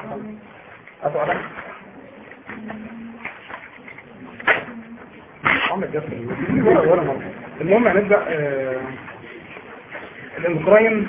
هاتوا عليك عمل جف ولا ولا مرة المهم هنبدأ آه، الاندوكراين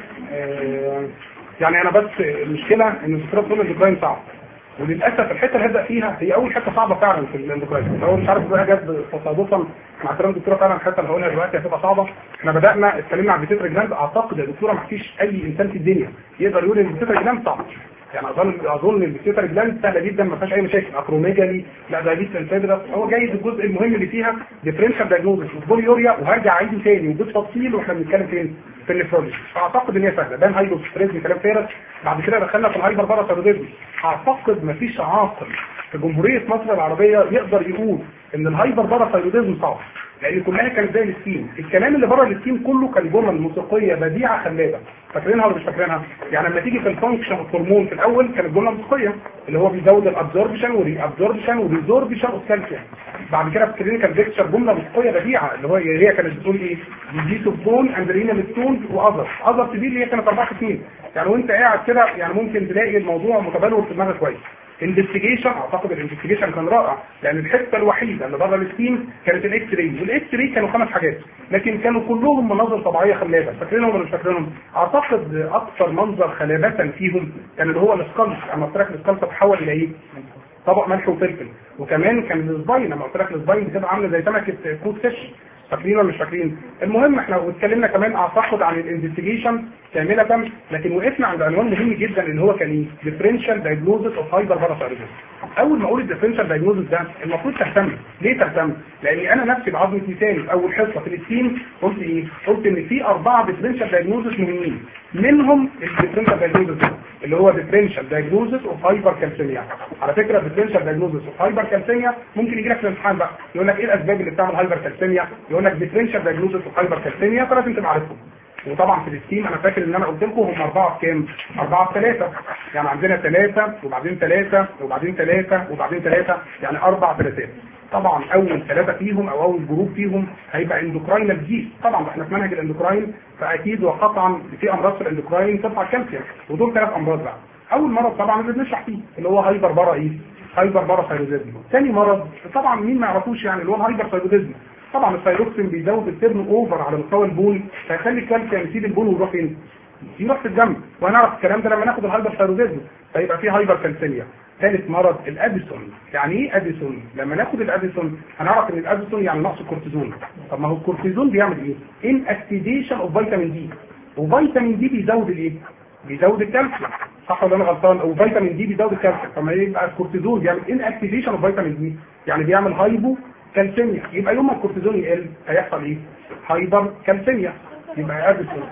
آه، يعني انا بس المشكلة ان الدكتوراه بتقول الاندوكراين صعب وللاسف الحته اللي هبدا فيها هي اول حته صعبه فعلا في الاندوكراين هو مش عارف بقى جت تصادفا مع كلام الدكتوره فعلا الحته اللي هقولها دلوقتي هتبقى صعبه احنا بدانا اتكلمنا عن البيتيتر جلاند اعتقد يا دكتوره ما فيش اي انسان في الدنيا يقدر يقول ان البيتيتر جلاند صعب يعني اظن اظن ان البيتيتر جلاند سهله جدا ما فيهاش اي مشاكل اكروميجالي لا ده لسه الفيبرس هو جايز الجزء المهم اللي فيها ديفرنشال دايجنوزس وبوليوريا وهرجع اعيده تاني وجود تفصيل واحنا بنتكلم فين في النفرولوجي فاعتقد ان هي سهله ده هايدروستريز كلام فارس بعد كده دخلنا في الهايبر باراثيروديزم اعتقد ما فيش عاقل في جمهوريه مصر العربيه يقدر يقول ان الهايبر باراثيروديزم صعب لان كلها كانت زي السكين الكلام اللي بره السكين كله كان جمل موسيقيه بديعه خلابه فاكرينها ولا مش فاكرينها يعني لما تيجي في الفانكشن الهرمون في الاول كانت جمله موسيقيه اللي هو بيزود الابزوربشن والري ابزوربشن والريزوربشن اوف كالسيوم بعد كده في كلينيكال بيكتشر جمله موسيقيه بديعه اللي هو هي كانت بتقول ايه ديزيس اوف بون اند رينال ستون واذر اذر تبي اللي هي كانت اربع سنين يعني وانت قاعد كده يعني ممكن تلاقي الموضوع متبلور في دماغك كويس انفستيجيشن اعتقد الانفستيجيشن كان رائع لان الحته الوحيده اللي بره السكين كانت الاكس راي والاكس راي كانوا خمس حاجات لكن كانوا كلهم مناظر طبيعيه خلابه فاكرينهم ولا مش فاكرينهم اعتقد اكثر منظر خلابه فيهم كان اللي هو السكالس اما قلت لك السكالس تتحول الى ايه طبق ملح وفلفل وكمان كان السباين لما قلت لك السباين بتبقى عامله زي سمكه كوت فيش فاكرين ولا مش فاكرين المهم احنا اتكلمنا كمان اعتقد عن الانفستيجيشن كامله لكن وقفنا عند عنوان مهم جدا اللي هو كان ايه ديفرنشال دايجنوزس اوف هايبر باراثايرويدزم اول ما اقول الديفرنشال دايجنوزس ده المفروض تهتم ليه تهتم لاني انا نفسي بعظمه لساني في اول حصه في السين قلت ايه قلت ان في اربعه ديفرنشال دايجنوزس مهمين منهم الديفرنشال دايجنوزس اللي هو ديفرنشال دايجنوزس اوف هايبر كالسيميا على فكره الديفرنشال دايجنوزس اوف هايبر كالسيميا ممكن يجي لك في الامتحان بقى يقول لك ايه الاسباب اللي بتعمل هايبر كالسيميا يقول لك ديفرنشال دايجنوزس اوف هايبر كالسيميا فلازم تبقى عارفهم وطبعا في الستيم انا فاكر ان انا قلت لكم هم اربعه بكام؟ اربعه بثلاثه يعني عندنا ثلاثه وبعدين ثلاثه وبعدين ثلاثه وبعدين ثلاثه يعني اربع ثلاثات طبعا اول ثلاثه فيهم او اول جروب فيهم هيبقى اندوكراينال ديز طبعا احنا في منهج الاندوكراين فاكيد وقطعا في امراض في الاندوكراين ترفع الكالسيوم ودول ثلاث امراض بقى اول مرض طبعا اللي بنشرح فيه اللي هو هايبر بارا ايه؟ هايبر بارا ثايرويدزم ثاني مرض طبعا مين ما يعرفوش يعني اللي هو الهايبر ثايرويدزم طبعا الثايروكسين بيزود التيرن اوفر على مستوى البول فيخلي الكالسيوم يسيب البول ويروح فين؟ يروح في الدم وهنعرف الكلام ده لما ناخد الهايبر ثايرويدزم فيبقى في هايبر كالسيميا ثالث مرض الاديسون يعني ايه اديسون لما ناخد الاديسون هنعرف ان الاديسون يعني نقص الكورتيزون طب ما هو الكورتيزون بيعمل ايه ان اكتيفيشن اوف فيتامين دي وفيتامين دي بيزود الايه بيزود الكالسيوم صح ولا انا غلطان وفيتامين دي بيزود الكالسيوم طب ما يبقى الكورتيزون بيعمل ان اكتيفيشن اوف فيتامين دي يعني بيعمل هايبو كالسيميا يبقى يوم ما الكورتيزون يقل هيحصل ايه هايبر كالسيميا يبقى اديسون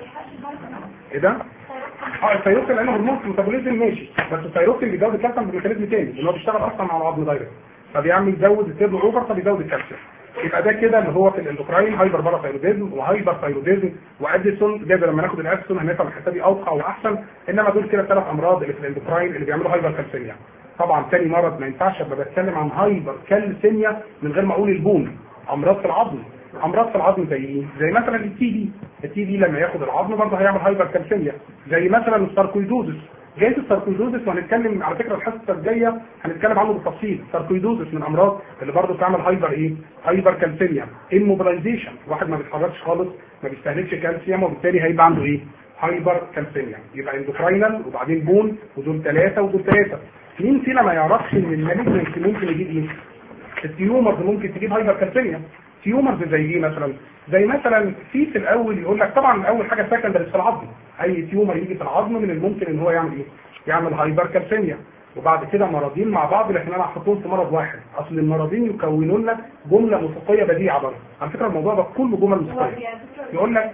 ايه ده اه الثيروكسين لانه هرمون في الميتابوليزم ماشي بس الثيروكسين بيزود الكالسيوم بميكانيزم تاني اللي هو بيشتغل اصلا على العظم دايركت فبيعمل يزود التيرن اوفر فبيزود الكالسيوم يبقى ده كده اللي هو في الاندوكراين هايبر باراثايروديزم وهايبر ثايروديزم واديسون ده لما ناخد الاديسون هنفهم الحته دي اوقع واحسن انما دول كده ثلاث امراض اللي في الاندوكراين اللي بيعملوا هايبر كالسيميا طبعا ثاني مرض ما ينفعش ابقى بتكلم عن هايبر كالسيميا من غير ما اقول البون امراض في العظم امراض في العظم زي ايه زي مثلا التي دي التي دي لما ياخد العظم برضه هيعمل هايبر كالسيميا زي مثلا الساركويدوزس جايز الساركويدوزس وهنتكلم على فكره الحصه الجايه هنتكلم عنه بالتفصيل الساركويدوزس من الامراض اللي برضه بتعمل هايبر ايه هايبر كالسيميا الموبلايزيشن واحد ما بيتحركش خالص ما بيستهلكش كالسيوم وبالتالي هيبقى عنده ايه هايبر كالسيميا يبقى اندوكراينال وبعدين بون ودول ثلاثه ودول ثلاثه مين فينا ما يعرفش ان المالجنس ممكن يجيب ايه التيومرز ممكن تجيب هايبر كالسيميا تيومرز زي ايه مثلا زي مثلا في في الاول يقول لك طبعا اول حاجه سكندري في العظم اي تيومر يجي في العظم من الممكن ان هو يعمل ايه يعمل هايبر كالسيميا وبعد كده مرضين مع بعض لكن انا هحطهم في مرض واحد اصل المرضين يكونوا لنا جمله موسيقيه بديعه برضه على فكره الموضوع ده كله جمل موسيقيه يقول لك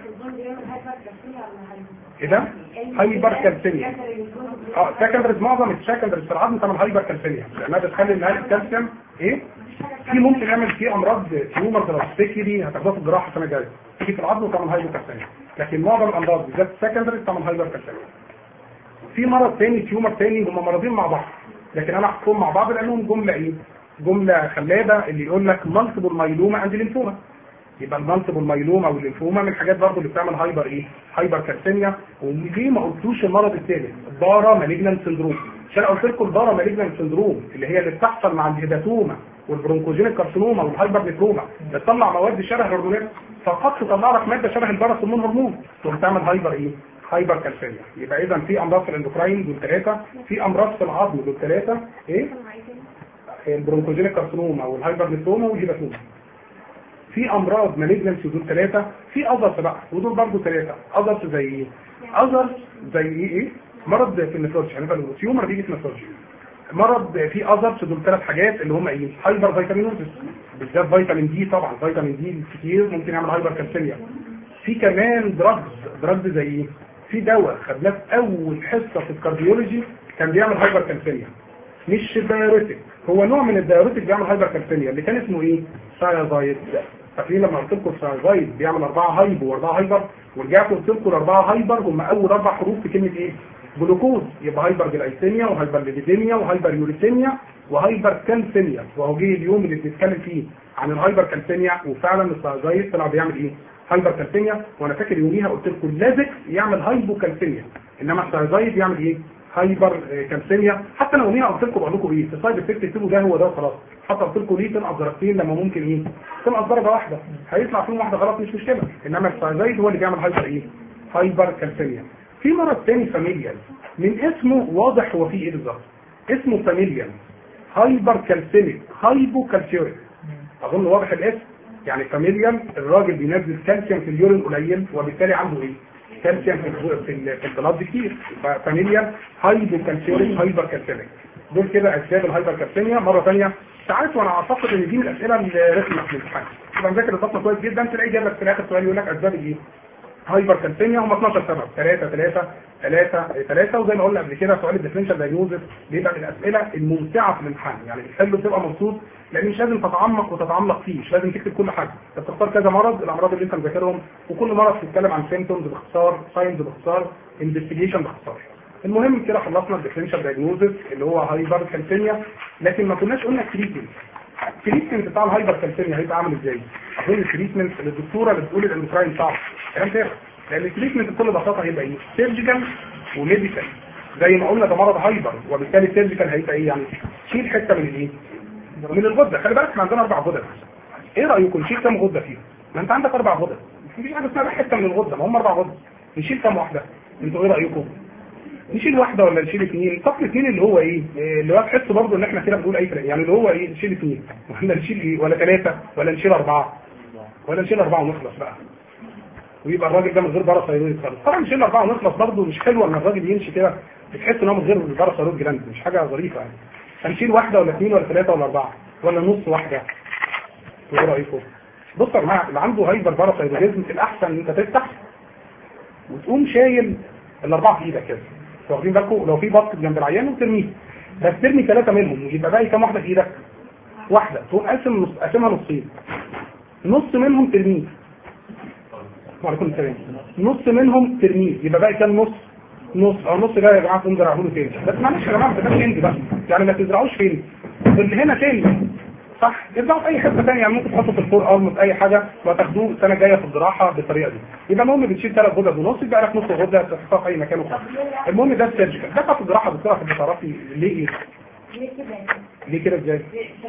ايه ده هايبر كالسيميا اه سكندرز معظم السكندرز في العظم تعمل هايبر كالسيميا لانها بتخلي النهايه الكالسيوم ايه في ممكن يعمل فيه امراض تيومر زي السبيكري هتاخدوها في الجراحه السنه الجايه تيجي في العظم وتعمل هايبر كالسيميا لكن معظم الامراض بالذات السكندرز تعمل هايبر كالسيميا في مرض تاني تيومر تاني هم مرضين مع بعض لكن انا هحطهم مع بعض لانهم جمله ايه جمله خلابه اللي يقول لك مالتيبل مايلوما عند الليمفوما يبقى المالتيبل مايلوما والليمفوما من الحاجات برضه اللي بتعمل هايبر ايه هايبر كالسيميا وليه ما قلتوش المرض الثالث الدارا مالجنان سندروم عشان قلت لكم البارا مالجنان سندروم اللي هي اللي بتحصل مع الهيباتوما والبرونكوجينيك كارسينوما والهايبر نيكروما بتطلع مواد شبه الهرمونات فقد تطلع لك ماده شبه الباراسيمون هرمون تقوم تعمل هايبر ايه؟ هايبر كالسيميا يبقى اذا في امراض في الاندوكراين دول ثلاثه في امراض في العظم دول ثلاثه ايه؟ البرونكوجينيك كارسينوما والهايبر نيكروما والهيباتوما في امراض مالجنسي دول ثلاثه في اذرز بقى ودول برضه ثلاثه اذرز زي ايه؟ اذرز زي ايه ايه؟ مرض في النفرولوجي هنبقى التيومر بيجي في النفرولوجي مرض في اذرز دول ثلاث حاجات اللي هم ايه؟ هايبر فيتامينوزس بالذات فيتامين دي طبعا فيتامين دي كتير ممكن يعمل هايبر كالسيميا في كمان دراجز دراجز زي ايه؟ في دواء خدناه في اول حصه في الكارديولوجي كان بيعمل هايبر كالسيميا مش دايوريتك هو نوع من الدايوريتك بيعمل هايبر كالسيميا اللي كان اسمه ايه؟ سايازايد فاكرين لما قلت لكم السايازايد بيعمل اربعه هايبو واربعه هايبر ورجعت قلت لكم الاربعه هايبر هم اول اربع حروف في كلمه ايه؟ جلوكوز يبقى هايبر جلايسيميا وهايبر ليبيديميا وهايبر يوريسيميا وهايبر كالسيميا وهو جه اليوم اللي بنتكلم فيه عن الهايبر كالسيميا وفعلا السايازايد طلع بيعمل ايه؟ هايبر كالسيميا وانا فاكر يوميها قلت لكم لازك يعمل هايبو كالسيميا انما السايازايد يعمل ايه؟ هايبر كالسيميا حتى لو يوميها قلت لكم بقول لكم ايه؟ السايد افكت اكتبوا ده هو ده وخلاص حتى قلت لكم ليه تنقص درجتين لما ممكن ايه؟ تنقص درجه واحده هيطلع فيهم واحده غلط مش مشكله انما السايازايد هو اللي بيعمل هايبر ايه؟ هايبر كالسيميا في مرض تاني فاميليال من اسمه واضح هو فيه ايه بالظبط اسمه فاميليال هايبر كالسيميك هايبو كالسيوريك اظن واضح الاسم يعني فاميليال الراجل بينزل كالسيوم في اليورين قليل وبالتالي عنده ايه كالسيوم في ال في, ال في البلاد كتير فاميليال هايبو كالسيوريك هايبر كالسيميك دول كده اسباب الهايبر كالسيميا مره ثانيه ساعات وانا اعتقد ان دي من الاسئله الرخمه في الامتحان تبقى مذاكر الفصل كويس جدا تلاقي جاب لك في الاخر سؤال يقول لك اسباب ايه هايبر كالسيميا هم 12 سبب 3 3 3 3 وزي ما قلنا قبل كده سؤال الديفرنشال دايجنوزس بيبقى من الاسئله الممتعه في الامتحان يعني بتحله تبقى مبسوط لان مش لازم تتعمق وتتعمق فيه مش لازم تكتب كل حاجه انت بتختار كذا مرض الامراض اللي انت مذاكرهم وكل مرض بتتكلم عن سيمتومز باختصار ساينز باختصار انفستيجيشن باختصار المهم كده خلصنا الديفرنشال دايجنوزس اللي هو هايبر كالسيميا لكن ما كناش قلنا التريتمنت التريتمنت بتاع الهايبر كالسيميا هيبقى عامل ازاي؟ اظن التريتمنت اللي الدكتوره اللي بتقول الاندوكراين صعب كلام فارغ لان التريتمنت بكل بساطه هيبقى ايه؟ سيرجيكال وميديكال زي ما قلنا ده مرض هايبر وبالتالي السيرجيكال هيبقى ايه يعني؟ شيل حته من الايه؟ من الغده خلي بالك احنا عندنا اربع غدد ايه رايكم نشيل كام غده فيهم؟ ما انت عندك اربع غدد مفيش حاجه اسمها حته من الغده ما هم اربع غدد نشيل كام واحده؟ انتوا ايه رايكم؟ نشيل واحده ولا نشيل اثنين؟ طب اثنين اللي هو ايه؟ اللي هو تحس برضه ان احنا كده بنقول اي كلام يعني اللي هو ايه؟ نشيل اثنين ولا نشيل ايه؟ ولا ثلاثه ولا نشيل اربعه ولا نشيل اربعه ونخلص بقى ويبقى الراجل ده من غير باراسايرويد خالص طبعا نشيل اربعه ونخلص برضه مش حلوه ان الراجل يمشي كده بتحس ان هو من غير باراسايرويد جلاند مش حاجه ظريفه يعني هنشيل واحده ولا اثنين ولا ثلاثه ولا اربعه ولا نص واحده ايه رايكم؟ بص يا جماعه اللي عنده هايبر باراسايرويدزم الاحسن ان انت تفتح وتقوم شايل الاربعه في ايدك كده واخدين بالكم لو في باسكت جنب العيان وترميه بس ترمي ثلاثه منهم ويبقى باقي كام واحده في ايدك؟ واحده تقوم قاسم نص قاسمها نصين نص منهم ترميه وعليكم السلام نص منهم ترميه يبقى باقي كام نص نص او نص ده يا جماعه تقوم زرعوه له تاني بس معلش يا جماعه ما تبقاش هندي بقى يعني ما تزرعوش فين اللي هنا تاني صح ارجعوا في اي حته ثانيه يعني ممكن تحطوا في الفور ارم في اي حاجه وتاخدوه السنه الجايه في الجراحه بالطريقه دي يبقى المهم بتشيل ثلاث غدد ونص يبقى لك نص غده تحطها في اي مكان وخلاص المهم ده السيرجيكال ده في الجراحه بتصرف بتعرفي ليه ايه؟ ليه كده ازاي؟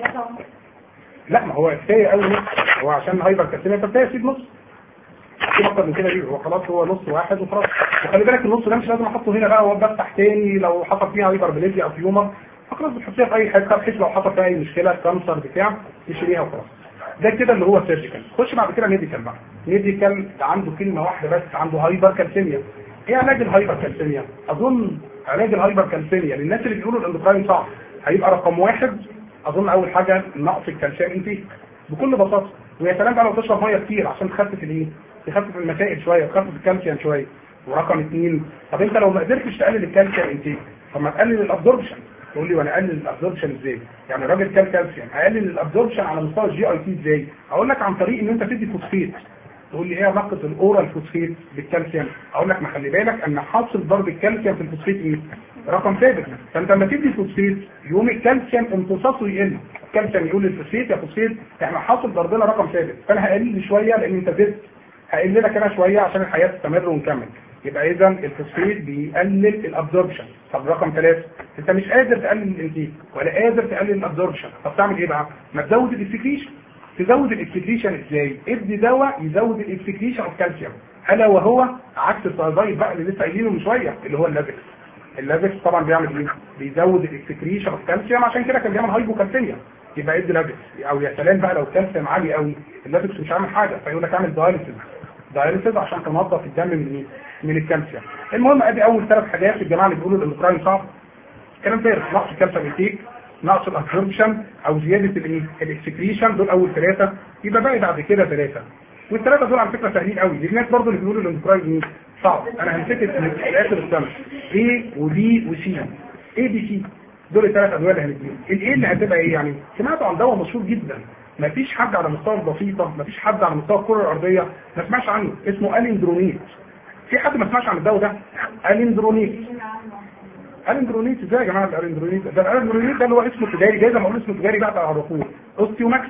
لا ما هو كفايه قوي نص هو عشان هايبر كالسيميا فكفايه سيب نص في اكتر من كده ليه هو خلاص هو نص واحد وخلاص وخلي بالك النص ده مش لازم احطه هنا بقى وبفتح تاني لو حصل فيها هايبر بليزيا او تيومر فخلاص بتحطيها في اي حته بحيث لو حصل فيها اي مشكله كانسر بتاع تشيليها وخلاص ده كده اللي هو سيرجيكال خش بعد كده ميديكال بقى ميديكال عنده كلمه واحده بس عنده هايبر كالسيميا ايه علاج الهايبر كالسيميا اظن علاج الهايبر كالسيميا للناس اللي بيقولوا الاندوكراين صعب هيبقى رقم واحد اظن اول حاجه نقص الكالسيوم انتيك بكل بساطه ويا سلام بقى لو تشرب ميه كتير عشان تخفف الايه تخفف المسائل شويه تخفف الكالسيوم شويه ورقم اثنين طب انت لو ما قدرتش تقلل الكالسيوم انتيك طب ما تقلل الابزوربشن تقول لي وانا اقلل الابزوربشن ازاي يعني الراجل كال كالسيوم اقلل الابزوربشن على مستوى الجي اي تي ازاي اقول لك عن طريق ان انت تدي فوسفيت تقول لي ايه علاقه الاورال فوسفيت بالكالسيوم اقول لك ما خلي بالك ان حاصل ضرب الكالسيوم في الفوسفيت ايه رقم ثابت فانت لما تدي فوسفيت يقوم الكالسيوم امتصاصه يقل الكالسيوم يقول للفوسفيت يا فوسفيت احنا حاصل ضربنا رقم ثابت فانا هقلل شويه لان انت زدت هقل لك انا شويه عشان الحياه تستمر ونكمل يبقى اذا الفوسفيت بيقلل الابزوربشن طب رقم ثلاثة انت مش قادر تقلل الانتيك ولا قادر تقلل الابزوربشن طب تعمل ايه بقى ما تزود الاكسكريشن تزود الاكسكريشن ازاي ادي دواء يزود الاكسكريشن اوف كالسيوم الا وهو عكس السايزايد بقى اللي لسه قايلينه من شويه اللي هو اللافكس اللافكس طبعا بيعمل ايه بيزود الاكسكريشن اوف كالسيوم عشان كده كان بيعمل هايبوكالسيميا يبقى ادي لافكس او يا سلام بقى لو الكالسيوم عالي قوي اللافكس مش عامل حاجه فيقول لك اعمل دايليسيس دايليسيس عشان تنظف الدم من ايه من الكالسيوم المهم ادي اول ثلاث حاجات الجماعه اللي بيقولوا الاندوكراين صعب كلام فارغ نقص الكالسيوم انتيك نقص الابسوربشن او زياده الايه الاكسكريشن دول اول ثلاثه يبقى باقي بعد كده ثلاثه والثلاثه دول على فكره سهلين قوي دي الناس برضه اللي بيقولوا الاندوكراين صعب انا همسكت من الاخر السنه A وبي وسي اي بي سي دول الثلاث ادويه اللي هنديهم الايه اللي هتبقى ايه يعني سمعتوا عن دواء مشهور جدا ما فيش حد على مستوى البسيطه ما فيش حد على مستوى الكره الارضيه ما سمعش عنه اسمه اليندرونيت في حد ما سمعش عن الدواء ده اليندرونيت اليندرونيت ازاي يا جماعه الالندرونيت ده الالندرونيت ده اللي هو اسمه تجاري جاي زي ما اقول اسمه تجاري بقى تعرفوه اوستيوماكس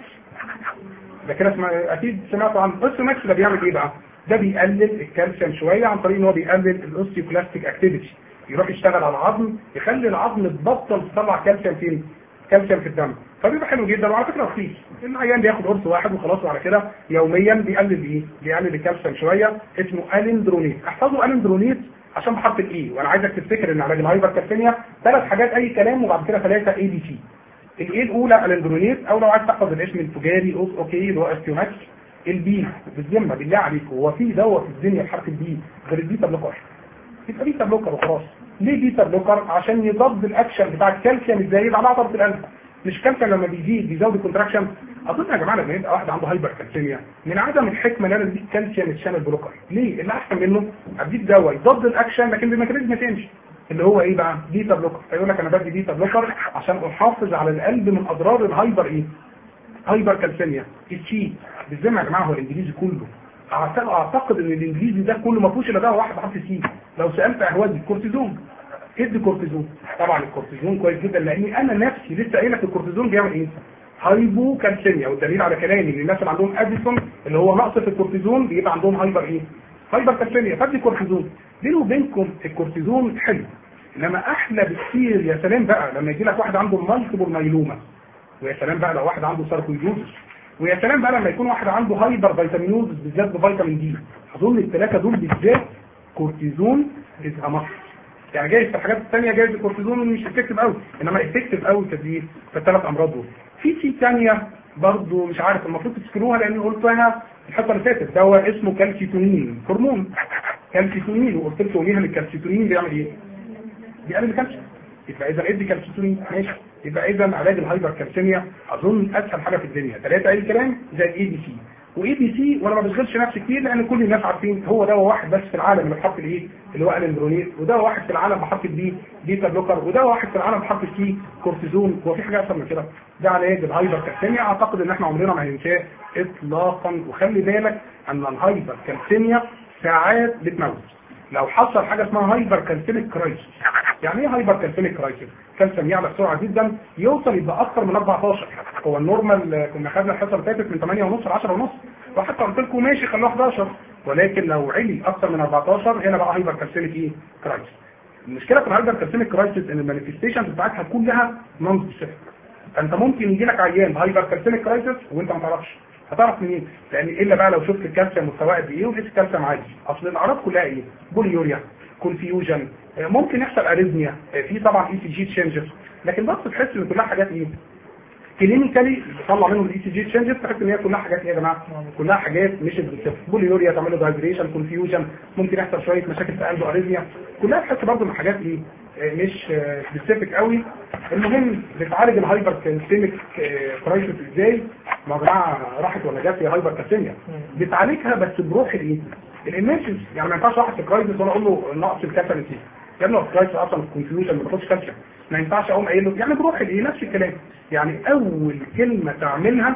ده كده اسمه اكيد سمعتوا عن اوستيوماكس ده بيعمل ايه بقى ده بيقلل الكالسيوم شويه عن طريق ان هو بيقلل الاوستيوكلاستيك اكتيفيتي يروح يشتغل على العظم يخلي العظم تبطل تطلع كالسيوم فين كالسيوم في الدم فبيبقى حلو جدا وعلى فكره رخيص العيان بياخد قرص واحد وخلاص وعلى كده يوميا بيقلل ايه بيقلل الكالسيوم شويه اسمه الندرونيت احفظوا الندرونيت عشان بحرف الاي وانا عايزك تفتكر ان علاج الهايبر كالسيميا ثلاث حاجات اي كلام وبعد كده ثلاثه اي بي سي الاي الاولى الندرونيت او لو عايز تحفظ الاسم التجاري اوس اوكي اللي هو استيوماكس البي بالذمه بالله عليك هو في دواء في الدنيا بحرف البي غير البيتا بلوكر يبقى بيتا بلوكر وخلاص ليه بيتا بلوكر عشان يضاد الاكشن بتاع الكالسيوم الزايد على عضله القلب مش كالسيوم لما بيزيد بيزود الكونتراكشن اظن يا جماعه لما يبقى واحد عنده هايبر كالسيميا من عدم الحكمه ان انا اديك كالسيوم الشانل بلوكر ليه اللي احسن منه اديك دواء يضاد الاكشن لكن بميكانيزم تمشي اللي هو ايه بقى بيتا بلوكر فيقول لك انا بدي بيتا بلوكر عشان احافظ على القلب من اضرار الهايبر ايه هايبر كالسيميا الشي بالذمه يا جماعه هو الانجليزي كله اعتقد ان الانجليزي ده كله ما فيهوش الا دواء واحد بحرف سي لو سالت اهوادي كورتيزون ادي كورتيزون طبعا الكورتيزون كويس جدا لاني انا نفسي لسه قايل لك الكورتيزون بيعمل ايه هايبو كالسيميا والدليل على كلامي ان الناس اللي عندهم اديسون اللي هو نقص في الكورتيزون بيبقى عندهم هايبر ايه هايبر كالسيميا فادي كورتيزون بيني وبينكم الكورتيزون حلو انما احلى بكتير يا سلام بقى لما يجي لك واحد عنده مالتيبل مايلوما ويا سلام بقى لو واحد عنده ساركويدوزس ويا سلام بقى لما يكون واحد عنده هايبر فيتامينوز بالذات بفيتامين دي اظن الثلاثه دول بالذات كورتيزون از مصر يعني جايز في الحاجات الثانيه جايز الكورتيزون مش افكتيف قوي انما افكتيف قوي في في الثلاث امراض دول في سي ثانيه برضه مش عارف المفروض تذكروها لان قلتها الحلقه اللي فاتت دواء اسمه كالسيتونين هرمون كالسيتونين وقلت لكم يوميها ان الكالسيتونين بيعمل ايه؟ بيقلل الكالسيوم يبقى اذا ادي كالسيتونين ماشي يبقى اذا علاج الهايبر كالسيميا اظن اسهل حاجه في الدنيا ثلاثه اي كلام زي الاي بي سي واي بي سي وانا ما بشغلش نفسي كتير لان كل الناس عارفين هو دواء واحد بس في العالم اللي بحرف الايه اللي هو الندرونيت ودواء واحد في العالم بحرف البي بيتا بلوكر ودواء واحد في العالم بحرف السي كورتيزون هو في حاجه اكتر من كده ده علاج الهايبر كالسيميا اعتقد ان احنا عمرنا ما هننساه اطلاقا وخلي بالك ان الهايبر كالسيميا ساعات بتموت لو حصل حاجه اسمها هايبر كالسيميك كرايسيس يعني ايه هايبر كالسيميك كرايسيس كالسيوم يعلى بسرعه جدا يوصل يبقى اكتر من 14 هو النورمال كنا خدنا الحصه اللي فاتت من 8 ونص ل 10 ونص وحتى قلت لكم ماشي خلوه 11 ولكن لو علي اكتر من 14 هنا بقى هايبر كالسيميك ايه كرايسيس المشكله في الهايبر كالسيميك كرايسيس ان المانيفستيشن بتاعتها كلها نون سبيسيفيك فانت ممكن يجي لك عيان بهايبر كالسيميك كرايسيس وانت ما تعرفش هتعرف منين؟ لان الا بقى لو شفت الكالسيوم مستواه قد ايه وقيس الكالسيوم عادي اصل الاعراض كلها ايه؟ بوليوريا كونفيوجن ممكن يحصل اريزميا في طبعا اي سي جي تشينجز لكن بس تحس ان كلها حاجات ايه كلينيكالي بيطلع منهم الاي سي جي تشينجز تحس ان هي كلها حاجات ايه يا جماعه كلها حاجات مش سبيسيفيك بوليوريا تعمل له دايجريشن كونفيوجن ممكن يحصل شويه مشاكل في قلبه اريزميا كلها تحس برضه ان حاجات ايه مش سبيسيفيك قوي المهم بتعالج الهايبر كالسيميك كرايسيس ازاي ما يا جماعه راحت ولا جت هي هايبر كالسيميا بتعالجها بس بروح الايه الانيشنز يعني ما ينفعش واحد في كرايسيس وانا اقول له نقص الكالسيوم يا ابني الكرايسيس اصلا كونفيوجن ما بتاخدش كالسيوم ما ينفعش اقوم قايل له يعني بروح الايه نفس الكلام يعني اول كلمه تعملها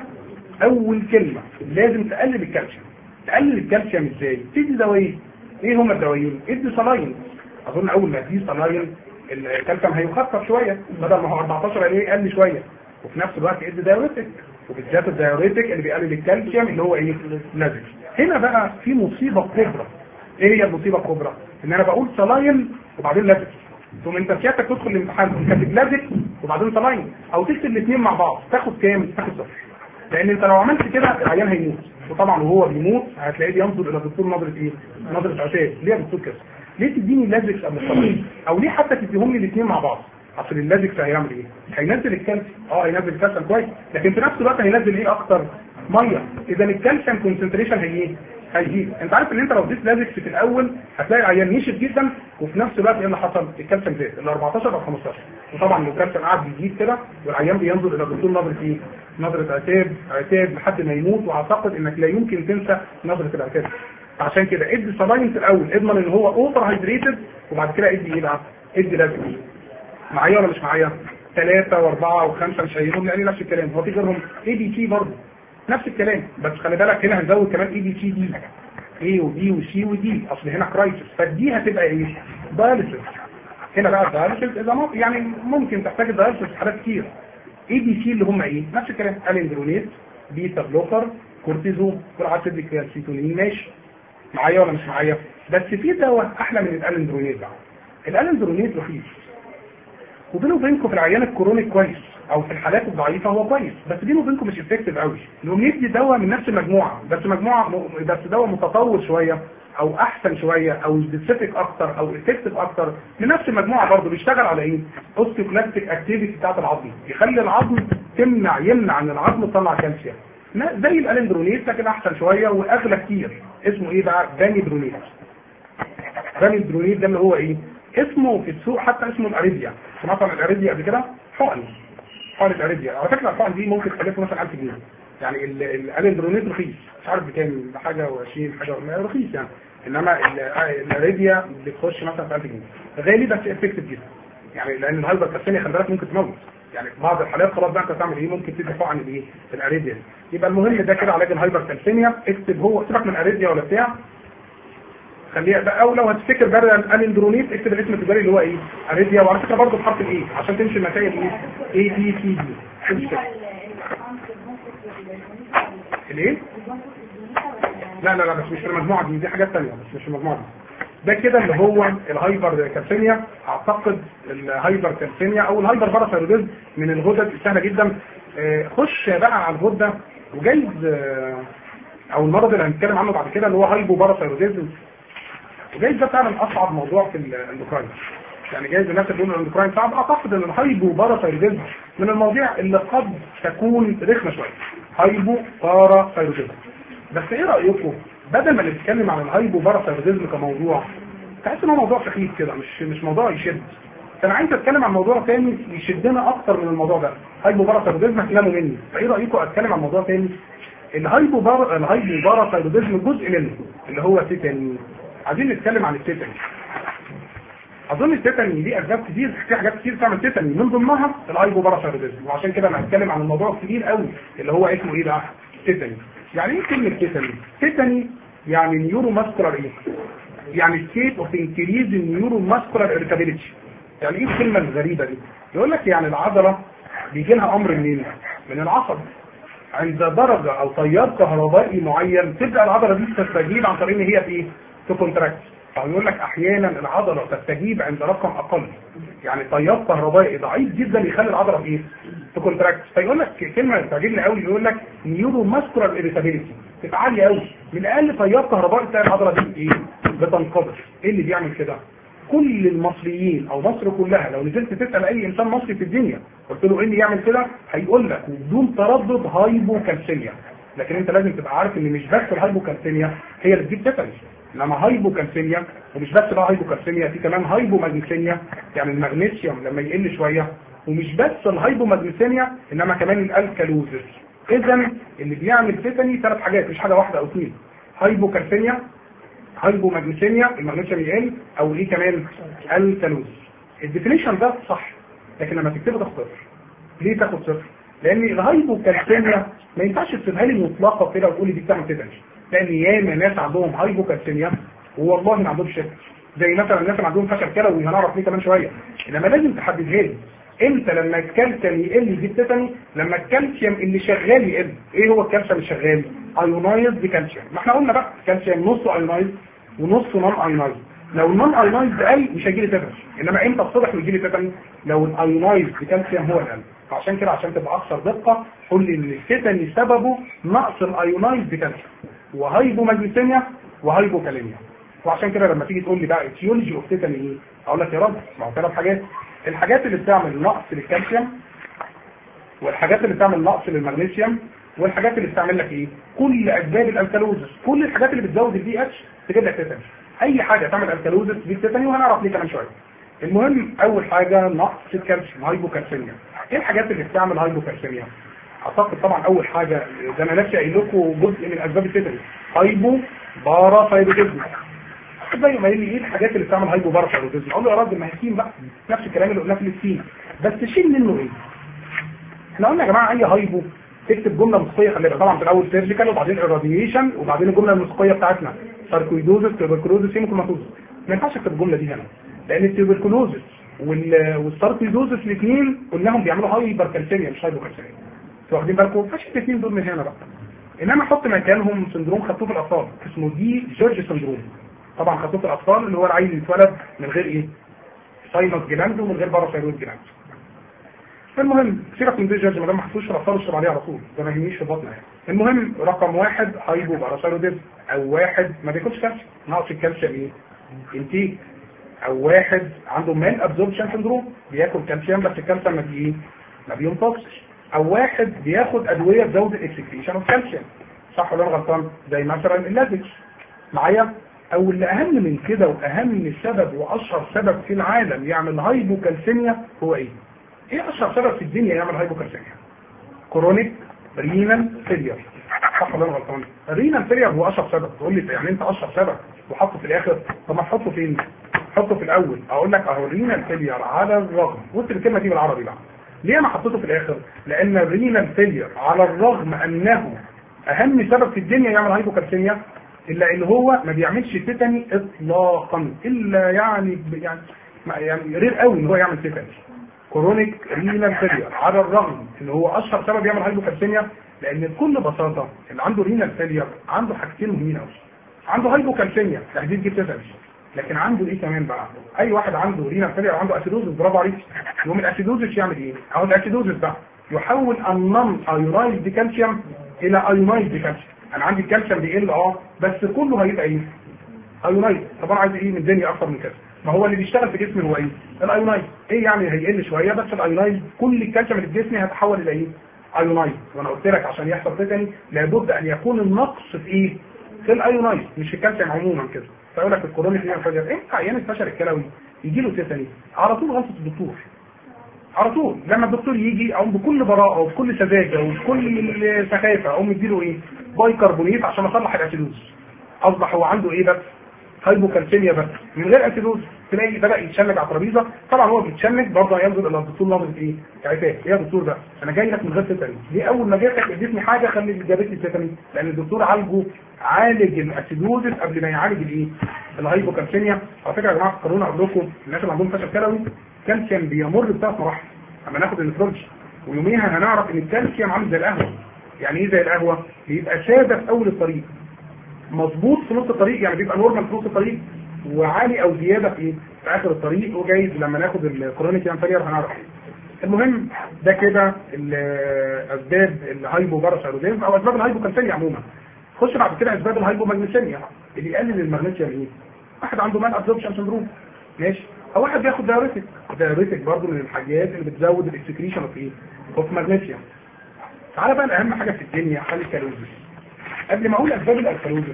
اول كلمه لازم تقلل الكالسيوم تقلل الكالسيوم ازاي تدي دوايين ايه هما الدوايين ادي صلاين اظن اول ما تدي صلاين الكالسيوم هيخفف شويه بدل ما هو 14 ايه قل شويه وفي نفس الوقت ادي دايوريتك وبالذات الدايوريتك اللي بيقلل الكالسيوم اللي هو ايه لازم هنا بقى في مصيبه كبرى ايه هي المصيبه الكبرى ان انا بقول صلاين وبعدين لازكس ثم انت سيادتك تدخل الامتحان كاتب لازكس وبعدين صلاين او تكتب الاثنين مع بعض تاخد كام تاخد صفر لان انت لو عملت كده العيان هيموت وطبعا وهو بيموت هتلاقيه بينظر الى الدكتور نظره ايه نظره عتاب ليه يا دكتور كده ليه تديني لازكس قبل الصلاين او ليه حتى تديهم لي الاثنين مع بعض اصل اللازكس هيعمل ايه هينزل الكالسيوم اه هينزل الكالسيوم كويس لكن في نفس الوقت هينزل ايه اكتر ميه اذا الكالسيوم كونسنتريشن هي ايه هيزيد انت عارف ان انت لو اديت لازكس في الاول هتلاقي العيان نشف جدا وفي نفس الوقت ايه اللي حصل الكالسيوم زاد ال 14 او 15 وطبعا لو الكالسيوم قعد يزيد كده والعيان بينظر الى الدكتور نظره ايه نظره عتاب عتاب لحد ما يموت واعتقد انك لا يمكن تنسى نظره العتاب عشان كده ادي سلاين في الاول اضمن ان هو اوفر هايدريتد وبعد كده ادي ايه بقى ادي لازكس معايا ولا مش معايا ثلاثة واربعة وخمسة مش هيهم يعني نفس الكلام هو في غيرهم اي بي تي برضه نفس الكلام بس خلي بالك هنا هنزود كمان اي بي تي دي اي وبي وسي ودي اصل هنا كرايسيس فدي هتبقى ايه دايليسيس هنا بقى الدايليسيس اذا ممكن يعني ممكن تحتاج الدايليسيس في حالات كتير اي بي سي اللي هم ايه نفس الكلام الندرونيت بيتا بلوكر كورتيزون جرعه تدي السيتونين ماشي معايا ولا مش معايا بس في دواء احلى من الالندرونيت بقى الالندرونيت رخيص وبينه وبينكم في العيان الكرونيك كويس او في الحالات الضعيفه هو كويس بس بينه وبينكم مش افكتيف قوي نقوم ندي دواء من نفس المجموعه بس مجموعه بس دواء متطور شويه او احسن شويه او سبيسيفيك اكتر او افكتيف اكتر من نفس المجموعه برضه بيشتغل على ايه؟ اوستيوكلاستيك اكتيفيتي بتاعت العظم يخلي العظم تمنع يمنع ان العظم تطلع كالسيوم زي الالندرونيت لكن احسن شويه واغلى كتير اسمه ايه بقى؟ دانيدرونيت دانيدرونيت ده اللي هو ايه؟ اسمه في السوق حتى اسمه الاريديا سمعت عن الاريديا قبل كده؟ حقن حقن الاريديا على فكره الحقن دي ممكن تكلفه مثلا 1000 جنيه يعني الالندرونيت رخيص مش عارف بكام بحاجه و20 حاجه رخيص يعني انما الاريديا بتخش مثلا في 1000 جنيه غالي بس افكتيف جدا يعني لان الهايبر كالسيميا خلي بالك ممكن تموت يعني في بعض الحالات خلاص بقى انت تعمل ايه ممكن تدي حقن الايه الاريديا يبقى المهم ده كده علاج الهايبر كالسيميا اكتب هو سيبك من الاريديا ولا بتاع خليها بقى او لو هتفتكر بقى الالندرونيت اكتب الاسم التجاري اللي هو ايه اريديا وعلى فكره برضه بحرف الايه عشان تمشي المسائل ايه اي بي سي دي الايه لا لا لا بس مش في المجموعه دي دي حاجات ثانيه بس مش في المجموعه دي ده كده اللي هو الهايبر كالسيميا اعتقد الهايبر كالسيميا او الهايبر باراثايروديزم من الغدد السهله جدا خش بقى على الغده وجايز او المرض اللي هنتكلم عنه بعد كده اللي هو هايبو باراثايروديزم وجايز ده فعلا اصعب موضوع في الاندوكراين يعني جايز الناس اللي بيقولوا الاندوكراين صعب اعتقد ان الهايبو باراثايروديزم من المواضيع اللي قد تكون رخمه شويه هايبو باراثايروديزم بس ايه رايكم بدل ما نتكلم عن الهايبو باراثايروديزم كموضوع تحس ان هو موضوع سخيف كده مش مش موضوع يشد انا عايز اتكلم عن موضوع تاني يشدنا اكتر من الموضوع ده هايبو باراثايروديزم هتناموا مني فايه رايكم اتكلم عن موضوع تاني الهايبو بار الهايبو باراثايروديزم جزء منه اللي هو تيتاني عايزين نتكلم عن التيتاني اظن التيتاني دي اسباب كتير في حاجات كتير تعمل تيتاني من ضمنها الهايبو باراثايروديزم وعشان كده انا هتكلم عن الموضوع الكبير قوي اللي هو اسمه ايه بقى تيتاني يعني ايه كلمه تيتاني تيتاني يعني نيورو ماسكولار ايه يعني ستيت اوف انكريز نيورو ماسكولار ارتابيليتي يعني ايه الكلمه الغريبه دي يقول لك يعني العضله بيجي لها امر منين من العصب عند درجة او تيار كهربائي معين تبدأ العضلة دي تستجيب عن طريق ان هي في تكونتراكت او يقول لك احيانا العضلة تستجيب عند رقم اقل يعني تيار كهربائي ضعيف جدا يخلي العضلة في ايه تكونتراكت فيقول لك كلمة تعجبني قوي يقول لك نيورو ماسكولار اريتابيليتي تبقى عالية قوي من اقل تيار كهربائي تلاقي العضلة دي ايه بتنقبض ايه اللي بيعمل كده كل المصريين او مصر كلها لو نزلت تسال اي انسان مصري في الدنيا قلت له ايه اللي يعمل كده هيقول لك بدون تردد هايبوكالسيميا لكن انت لازم تبقى عارف ان مش بس الهايبوكالسيميا هي اللي تجيب تيتانس انما هايبوكالسيميا ومش بس بقى هايبوكالسيميا في كمان هايبوماجنيسيميا يعني المغنيسيوم لما يقل شويه ومش بس الهايبوماجنيسيميا انما كمان الالكالوزس اذا اللي بيعمل تيتاني ثلاث حاجات مش حاجه واحده او اثنين هايبوكالسيميا هايبوماجنيسيميا المغنيسيوم يقل او ايه كمان الكالوز الديفينيشن ده صح لكن لما تكتبه تاخد صفر ليه تاخد صفر لان الهايبوكالسيميا ما ينفعش تسيبها لي مطلقه كده وتقول لي دي بتعمل تيتانش لان ياما ناس عندهم هايبوكالسيميا والله ما عندهمش شك زي مثلا الناس اللي عندهم فشل كلوي هنعرف ليه كمان شويه انما لازم تحددها لي امتى لما الكالسيوم يقل يجيب تيتاني لما الكالسيوم اللي شغال يقل ايه هو الكالسيوم اللي شغال ايونايز بكالسيوم ما احنا قلنا بقى كالسيوم نصه ايونايز ونصه نون ايونايز لو النون ايونايزد قل مش هيجي لي تيتانس انما امتى اتضح ويجي لي تيتانس لو الايونايزد كالسيوم هو القل فعشان كده عشان تبقى اكثر دقه قول لي ان التيتاني سببه نقص الايونايزد كالسيوم وهايبو ماجنيسيميا وهايبو كاليميا وعشان كده لما تيجي تقول لي بقى اتيولوجي اوف تيتاني ايه اقول لك يا راجل ما هو ثلاث حاجات الحاجات اللي بتعمل نقص للكالسيوم والحاجات اللي بتعمل نقص للمغنيسيوم والحاجات اللي بتعمل لك ايه كل اسباب الالكالوزس كل الحاجات اللي بتزود الدي اتش تجيب لك تيتاني اي حاجه تعمل الكالوزس دي تيتاني وهنعرف ليه كمان شويه المهم اول حاجه نقص الكالسيوم هايبوكالسيميا ايه الحاجات اللي بتعمل هايبوكالسيميا اعتقد طبعا اول حاجه زي ما نفسي قايل لكم جزء من اسباب التيتاني هايبو بارا ثايرويدزم زي ما يقول لي ايه الحاجات اللي بتعمل هايبو بارا ثايرويدزم اقول له يا راجل ما هي بقى نفس الكلام اللي قلناه في السين بس شيل منه ايه احنا قلنا يا جماعه اي هايبو تكتب جمله موسيقيه خلي بالك طبعا في الاول سيرجيكال وبعدين الراديشن وبعدين الجمله الموسيقيه بتاعتنا ساركويدوزس تيوبركلوزس هيموكروماتوزس ما ينفعش اكتب الجمله دي هنا لان التيوبركلوزس والساركويدوزس الاثنين قلناهم بيعملوا هايبر كالسيميا مش هايبو كالسيميا انتوا واخدين بالكم فاش الاثنين دول من هنا بقى انما احط مكانهم سندروم خطوط الاطفال اسمه دي جورج سندروم طبعا خطوط الاطفال اللي هو العيل اللي اتولد من غير ايه ساينس جلاند ومن غير باراثايرويد جلاند المهم سيبك من دي جورج ما دام ما حطوش الاطفال اشرب عليه على طول ده ما يهمنيش في بطنه يعني المهم رقم واحد هايبو باراثايرويد او واحد ما بياكلش كالسيوم ناقص الكالسيوم ايه انتيك او واحد عنده مال ابزوربشن سندروم بياكل كالسيوم بس الكالسيوم ما بي ما بينطقش او واحد بياخد ادويه تزود الاكسكريشن اوف كالسيوم صح ولا انا غلطان زي مثلا اللازكس معايا او اللي اهم من كده واهم سبب واشهر سبب في العالم يعمل هايبوكالسيميا هو ايه ايه اشهر سبب في الدنيا يعمل هايبوكالسيميا كرونيك رينال فيلير صح ولا انا غلطان الرينال فيلير هو اشهر سبب تقول لي يعني انت اشهر سبب وحطه في الاخر طب ما تحطه فين حطه في الاول اقول لك اهو الرينال فيلير على الرغم بص الكلمه دي بالعربي بقى ليه انا حطيته في الاخر لان الرينال فيلير على الرغم انه اهم سبب في الدنيا يعمل هايبوكالسيميا الا ان هو ما بيعملش تيتاني اطلاقا الا يعني يعني يعني رير قوي ان هو يعمل تيتاني كرونيك رينال فيلير على الرغم ان هو اشهر سبب يعمل هايبوكالسيميا لان بكل بساطه اللي عنده رينال فيلير عنده حاجتين مهمين قوي عنده هايبوكالسيميا تحديد جيب تيتاني لكن عنده ايه كمان بقى اي واحد عنده رينال فيلير عنده اسيدوزس برافو عليك يقوم الاسيدوزس يعمل ايه اهو الاسيدوزس بقى يحول النون ايونايزد كالسيوم الى ايونايزد كالسيوم انا عندي الكالسيوم بيقل اه بس كله هيبقى ايه ايونايزد طب انا عايز ايه من الدنيا اكتر من كده ما هو اللي بيشتغل في جسمي هو ايه الايونايزد ايه يعني هيقل شويه بس الايونايزد كل الكالسيوم اللي في جسمي هيتحول الى ايه ايونايزد وانا قلت لك عشان يحصل تاني لابد ان يكون النقص في ايه في الايونايزد مش في الكالسيوم عموما كده فيقول لك الكورونيك رينال فيلير ايه عيان الفشل الكلوي يجي له تيتاني على طول غلطه الدكتور على طول لما الدكتور يجي اقوم بكل براءه وبكل سذاجه وبكل سخافه اقوم مديله ايه بايكربونيت عشان اصلح الاسيدوز اصبح هو عنده ايه بس هايبوكالسيميا بس من غير اسيدوز تلاقي بدا يتشنج على الترابيزه طبعا هو بيتشنج برضه هينزل الى الدكتور نظره ايه عتاب ايه يا دكتور ده انا جاي لك من غير تيتاني ليه اول ما جيت اديتني حاجه خلي جابت لي تيتاني لان الدكتور عالجه عالج الاسيدوزس قبل ما يعالج الايه الهايبوكالسيميا على فكره يا جماعه فكرونا اقول لكم الناس اللي عندهم فشل كلوي الكالسيوم بيمر بثلاث مراحل اما ناخد النتروجين ويوميها هنعرف ان الكالسيوم عامل زي القهوه يعني ايه زي القهوه بيبقى ساده في اول الطريق مظبوط في نص الطريق يعني بيبقى نورمال في نص الطريق وعالي او زياده في ايه في اخر الطريق وجايز لما ناخد الكرونيك انفيرير هنعرف ايه المهم ده كده اسباب الهايبو باراسايروديزم او اسباب الهايبوكالسيميا عموما خش بعد كده اسباب الهايبومagنيسيميا اللي يقلل المغنيسيوم ايه واحد عنده مان ابزوربشن سندروم ماشي او واحد بياخد دايوريتك دايوريتك برضه من الحاجات اللي بتزود الاكسكريشن اوف ايه اوف ماجنيسيوم تعالى بقى الاهم حاجه في الدنيا حل الكالوزس قبل ما اقول اسباب الالكالوزس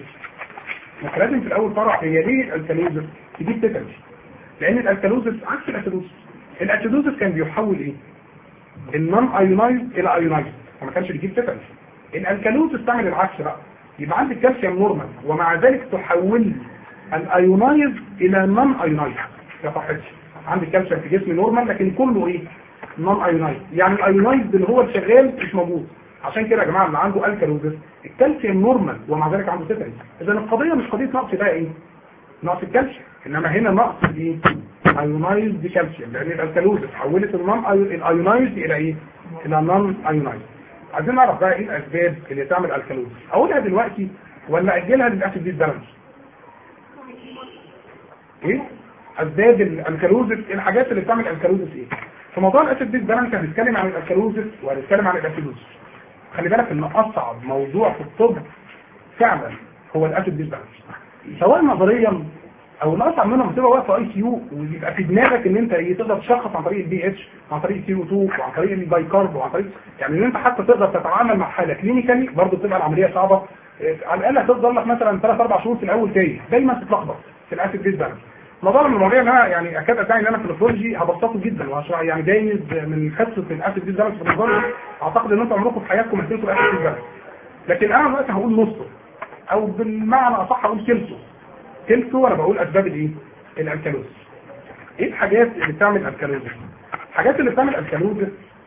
لازم في الاول طرح هي ليه الالكالوزس تجيب تيتانس لان الالكالوزس عكس الاسيدوزس الاسيدوزس كان بيحول ايه النون ايونايز الى ايونايز فما كانش بيجيب تيتانس الالكالوزس تعمل العكس بقى يبقى عندي الكالسيوم نورمال ومع ذلك تحول الايونايز الى نون ايونايز يا صاحبي عندي الكالسيوم في جسمي نورمال لكن كله ايه نون ايونايز يعني الايونايز اللي هو الشغال مش موجود عشان كده يا جماعه اللي عنده الكالوزس الكالسيوم نورمال ومع ذلك عنده تيتانس اذا القضيه مش قضيه نقص بقى ايه نقص الكالسيوم انما هنا نقص الايه ايونايز كالسيوم لان الالكالوزس حولت النون الايونايز الى ايه الى نون ايونايز عايزين نعرف بقى ايه الاسباب اللي تعمل الكالوزس اقولها دلوقتي ولا اجلها للاسيد دي بالانس ايه اسباب الالكالوزس الحاجات اللي بتعمل الكالوزس ايه في موضوع الاسيد بيز بالانس هنتكلم عن الالكالوزس وهنتكلم عن الاسيدوز خلي بالك ان اصعب موضوع في الطب فعلا هو الاسيد بيز بالانس سواء نظريا او الاصعب منهم بتبقى واقف في اي سي يو ويبقى في دماغك ان انت ايه تقدر تشخص عن طريق البي اتش عن طريق السي او 2 وعن طريق البايكارب وعن طريق يعني ان انت حتى تقدر تتعامل مع حاله كلينيكالي برضه بتبقى العمليه صعبه إيه، على الاقل هتفضل لك مثلا 3 4 شهور في الاول تاني دايما تتلخبط في الاسيد بيز بالانس موضوع من المواضيع اللي انا يعني اكاد ادعي ان انا في النفرولوجي هبسطه جدا وهشرح يعني جايز من حصه الاسيد بيز بالانس في النظام اعتقد ان انتم عمركم في حياتكم ما هتنسوا الاسيد بيز بالانس لكن انا دلوقتي هقول نصه او بالمعنى اصح هقول تلته تلته وانا بقول اسباب الايه؟ الالكالوز ايه الحاجات اللي بتعمل الكالوز الحاجات اللي بتعمل الكالوز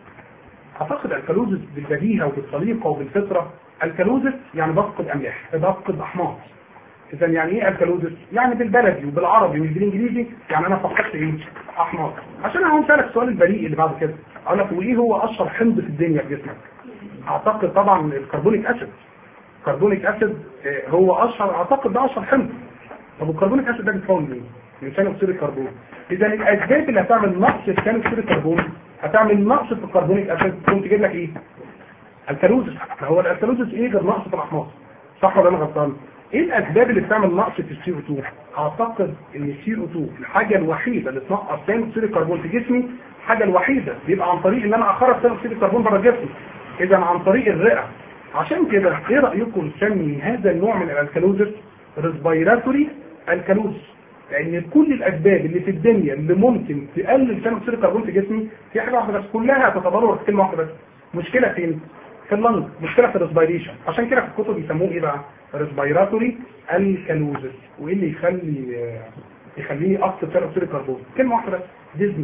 اعتقد الكالوز بالبديهه وبالطريقه وبالفطره الكالوز يعني بفقد املاح بفقد احماض اذا يعني ايه الكالوزس يعني بالبلدي وبالعربي وبالانجليزي يعني انا فقدت ايه احماض عشان انا هسالك السؤال البريء اللي بعد كده اقول لك وايه هو اشهر حمض في الدنيا في جسمك اعتقد طبعا الكربونيك اسيد كربونيك اسيد آه، هو اشهر اعتقد ده اشهر حمض طب الكربونيك اسيد ده بيتكون من ايه؟ من ثاني اكسيد الكربون اذا الاسباب اللي هتعمل نقص في ثاني اكسيد الكربون هتعمل نقص في الكربونيك اسيد تقوم تجيب لك ايه؟ الكالوزس ما هو الكالوزس ايه غير نقص في الاحماض صح ولا انا غلطان؟ ايه الاسباب اللي بتعمل نقص في السي او 2 اعتقد ان السي او 2 الحاجه الوحيده اللي تنقص ثاني اكسيد الكربون في جسمي الحاجه الوحيده بيبقى عن طريق ان انا اخرج ثاني اكسيد الكربون بره جسمي اذا عن طريق الرئه عشان كده ايه رايكم نسمي هذا النوع من الالكالوزس ريسبيراتوري الكالوز لان كل الاسباب اللي في الدنيا اللي ممكن تقلل ثاني اكسيد الكربون في جسمي في حاجه واحده بس كلها تتضرر في كلمه واحده بس مشكله فين في اللنج مشكله في الريسبيريشن عشان كده في الكتب بيسموه ايه بقى ريسبيراتوري الكالوزس وايه اللي يخلي يخليه اكثر ثاني اكسيد الكربون كلمه واحده بس ديزني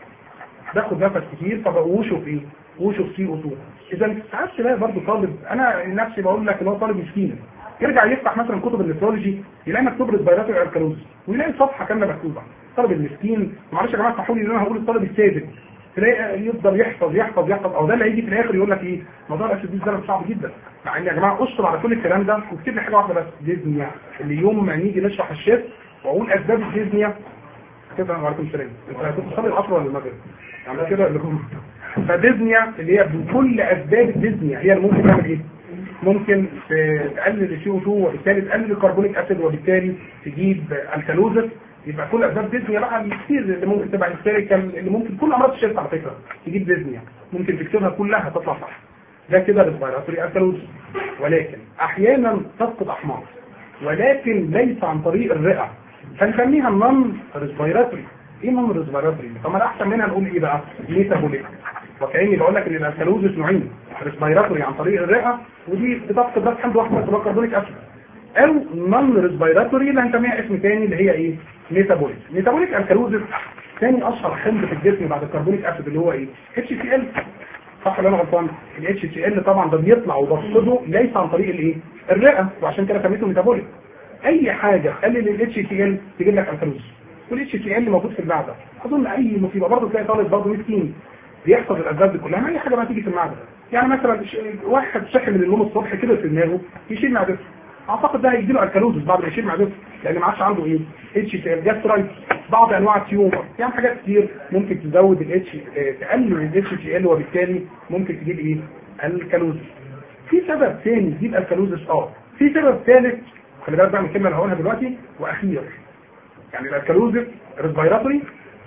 باخد نفس كتير فبقوشه في ايه وشه في سي او 2 اذا ساعات تلاقي برضه طالب انا نفسي بقول لك ان هو طالب مسكين يرجع يفتح مثلا كتب النفرولوجي يلاقي مكتوب ريسبيراتوري الكالوز ويلاقي صفحه كامله مكتوبه الطالب المسكين معلش يا جماعه اسمحوا لي ان انا هقول الطالب الساذج تلاقي يفضل يحفظ يحفظ يحفظ او ده اللي هيجي في الاخر يقول لك ايه موضوع الاسيد ده صعب جدا مع ان يا جماعه اشطب على كل الكلام ده واكتب لي حاجه واحده بس ديزنيا اللي يوم ما نيجي نشرح الشيف واقول اسباب الديزنيا كده وعليكم السلام انت هتكون تصلي العصر ولا المغرب يعني كده اللي هم فديزنيا اللي هي بكل اسباب الديزنيا هي اللي ممكن تعمل ايه؟ ممكن تقلل السي او 2 وبالتالي تقلل الكربونيك اسيد وبالتالي تجيب الكالوزس يبقى كل اسباب ديزنيا بقى الكتير اللي ممكن تبقى هيستيريكال اللي ممكن كل امراض الشرك على فكره تجيب ديزنيا ممكن تكتبها كلها تطلع صح ده كده ريسبيراتوري الكالوزس ولكن احيانا تفقد احماض ولكن ليس عن طريق الرئه فنسميها النون ريسبيراتوري ايه نون ريسبيراتوري طب ما احسن منها نقول ايه بقى ميتابوليك وكاني بقول لك ان الالكالوزس نوعين ريسبيراتوري عن طريق الرئه ودي بتفقد بس حمض واحد بس كربونيك اسيد او نون ريسبيراتوري اللي هنسميها اسم تاني اللي هي ايه ميتابوليك ميتابوليك الكالوزس ثاني اشهر حمض في الجسم بعد الكربونيك اسيد اللي هو ايه اتش سي ال صح ولا انا غلطان الاتش سي ال طبعا ده بيطلع وبفقده ليس عن طريق الايه الرئه وعشان كده سميته ميتابوليك اي حاجه تقلل الاتش سي ال تجيب لك الكالوزس والاتش سي ال موجود في المعده اظن اي مصيبه برضه تلاقي طالب برضه مسكين بيحصل الاسباب دي كلها ما اي حاجه ما تيجي في المعده يعني مثلا واحد صحي من النوم الصبح كده في دماغه يشيل معدته اعتقد ده هيجي له الكالوزس بعد ما يشيل معدته لان ما عادش عنده ايه اتش سي ال جاسترايت بعض انواع التيومر يعني حاجات كتير ممكن تزود الاتش تقلل الاتش سي ال وبالتالي ممكن تجيب ايه الكالوزس في سبب ثاني يجيب الكالوزس اه في سبب ثالث خلي بالك بقى من الكلمه اللي هقولها دلوقتي واخير يعني الكالوزس ريسبيراتوري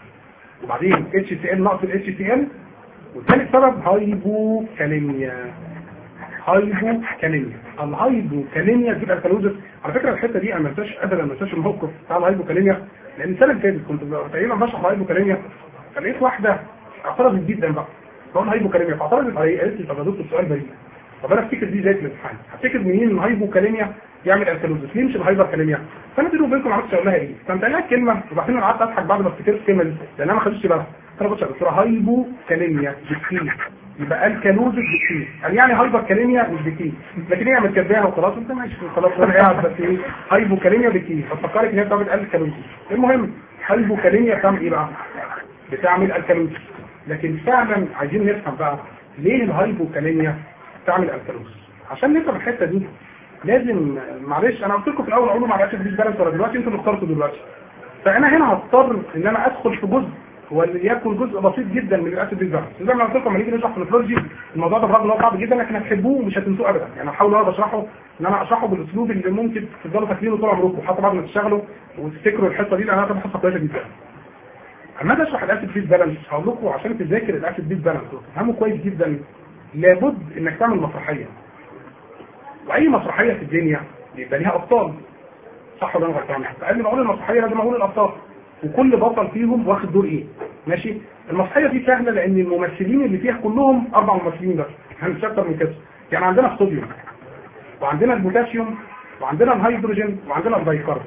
وبعدين اتش سي ال نقص الاتش سي ال وثالث سبب هايبوكاليميا هايبوكاليميا الهايبوكاليميا تجيب الكالوزس على فكره الحته دي انا ما انساش ابدا ما انساش الموقف بتاع الهايبوكاليميا لان السنه اللي فاتت كنت تقريبا بشرح الهايبوكاليميا فلقيت واحده اعترضت جدا بقى بقول هايبوكاليميا فاعترضت علي قالت لي طب يا دكتور السؤال بريء طب انا افتكر دي زي الامتحان هفتكر منين الهايبوكاليميا يعمل الكالوزس ليه مش الهايبركاليميا فانا بيني وبينكم ما عرفتش اقول لها ايه فانت لها كلمه وبعدين انا قعدت اضحك بعد ما افتكرت الكلمه دي لان انا ما خدتش بالها انا بص يا دكتور هايبوكاليميا بكتير يبقى الكالوزس بكتير قال يعني هايبركاليميا مش بكتير لكن هي متكباها وخلاص انت ماشي خلاص انا قاعد بس ايه هايبوكاليميا بكتير فتفكرك ان هي بتعمل الكالوزس المهم هايبوكاليميا بتعمل ايه بقى؟ بتعمل الكالوزس لكن فعلا عايزين نفهم بقى ليه الهايبوكاليميا بتعمل الكالوزس عشان نفهم الحته دي لازم معلش انا قلت لكم في الاول اقول ما عرفتش دي بالانس ولا دلوقتي انتوا اللي اخترتوا دلوقتي فانا هنا هضطر ان انا ادخل في جزء وليكن جزء بسيط جدا من الاسيد بيز بالانس زي ما قلت لكم لما نيجي نشرح في النفرولوجي الموضوع ده برغم ان هو صعب جدا لكن هتحبوه ومش هتنسوه ابدا يعني هحاول انا بشرحه ان انا اشرحه بالاسلوب اللي ممكن تفضلوا فاكرينه طول عمركم حتى بعد ما تشتغلوا وتفتكروا الحصه دي لانها هتبقى حصه كويسه جدا اما اجي اشرح الاسيد بيز بالانس هقول لكم عشان تذاكر الاسيد بيز بالانس وتفهمه كويس جدا لابد انك تعمل مسرحيه واي مسرحيه في الدنيا بيبقى ليها ابطال صح ولا انا غلطان فقبل ما اقول المسرحيه لازم اقول الابطال وكل بطل فيهم واخد دور ايه ماشي المسرحيه دي سهله لان الممثلين اللي فيها كلهم اربع ممثلين بس مش اكتر من كده يعني عندنا الصوديوم وعندنا البوتاسيوم وعندنا الهيدروجين وعندنا البيكرب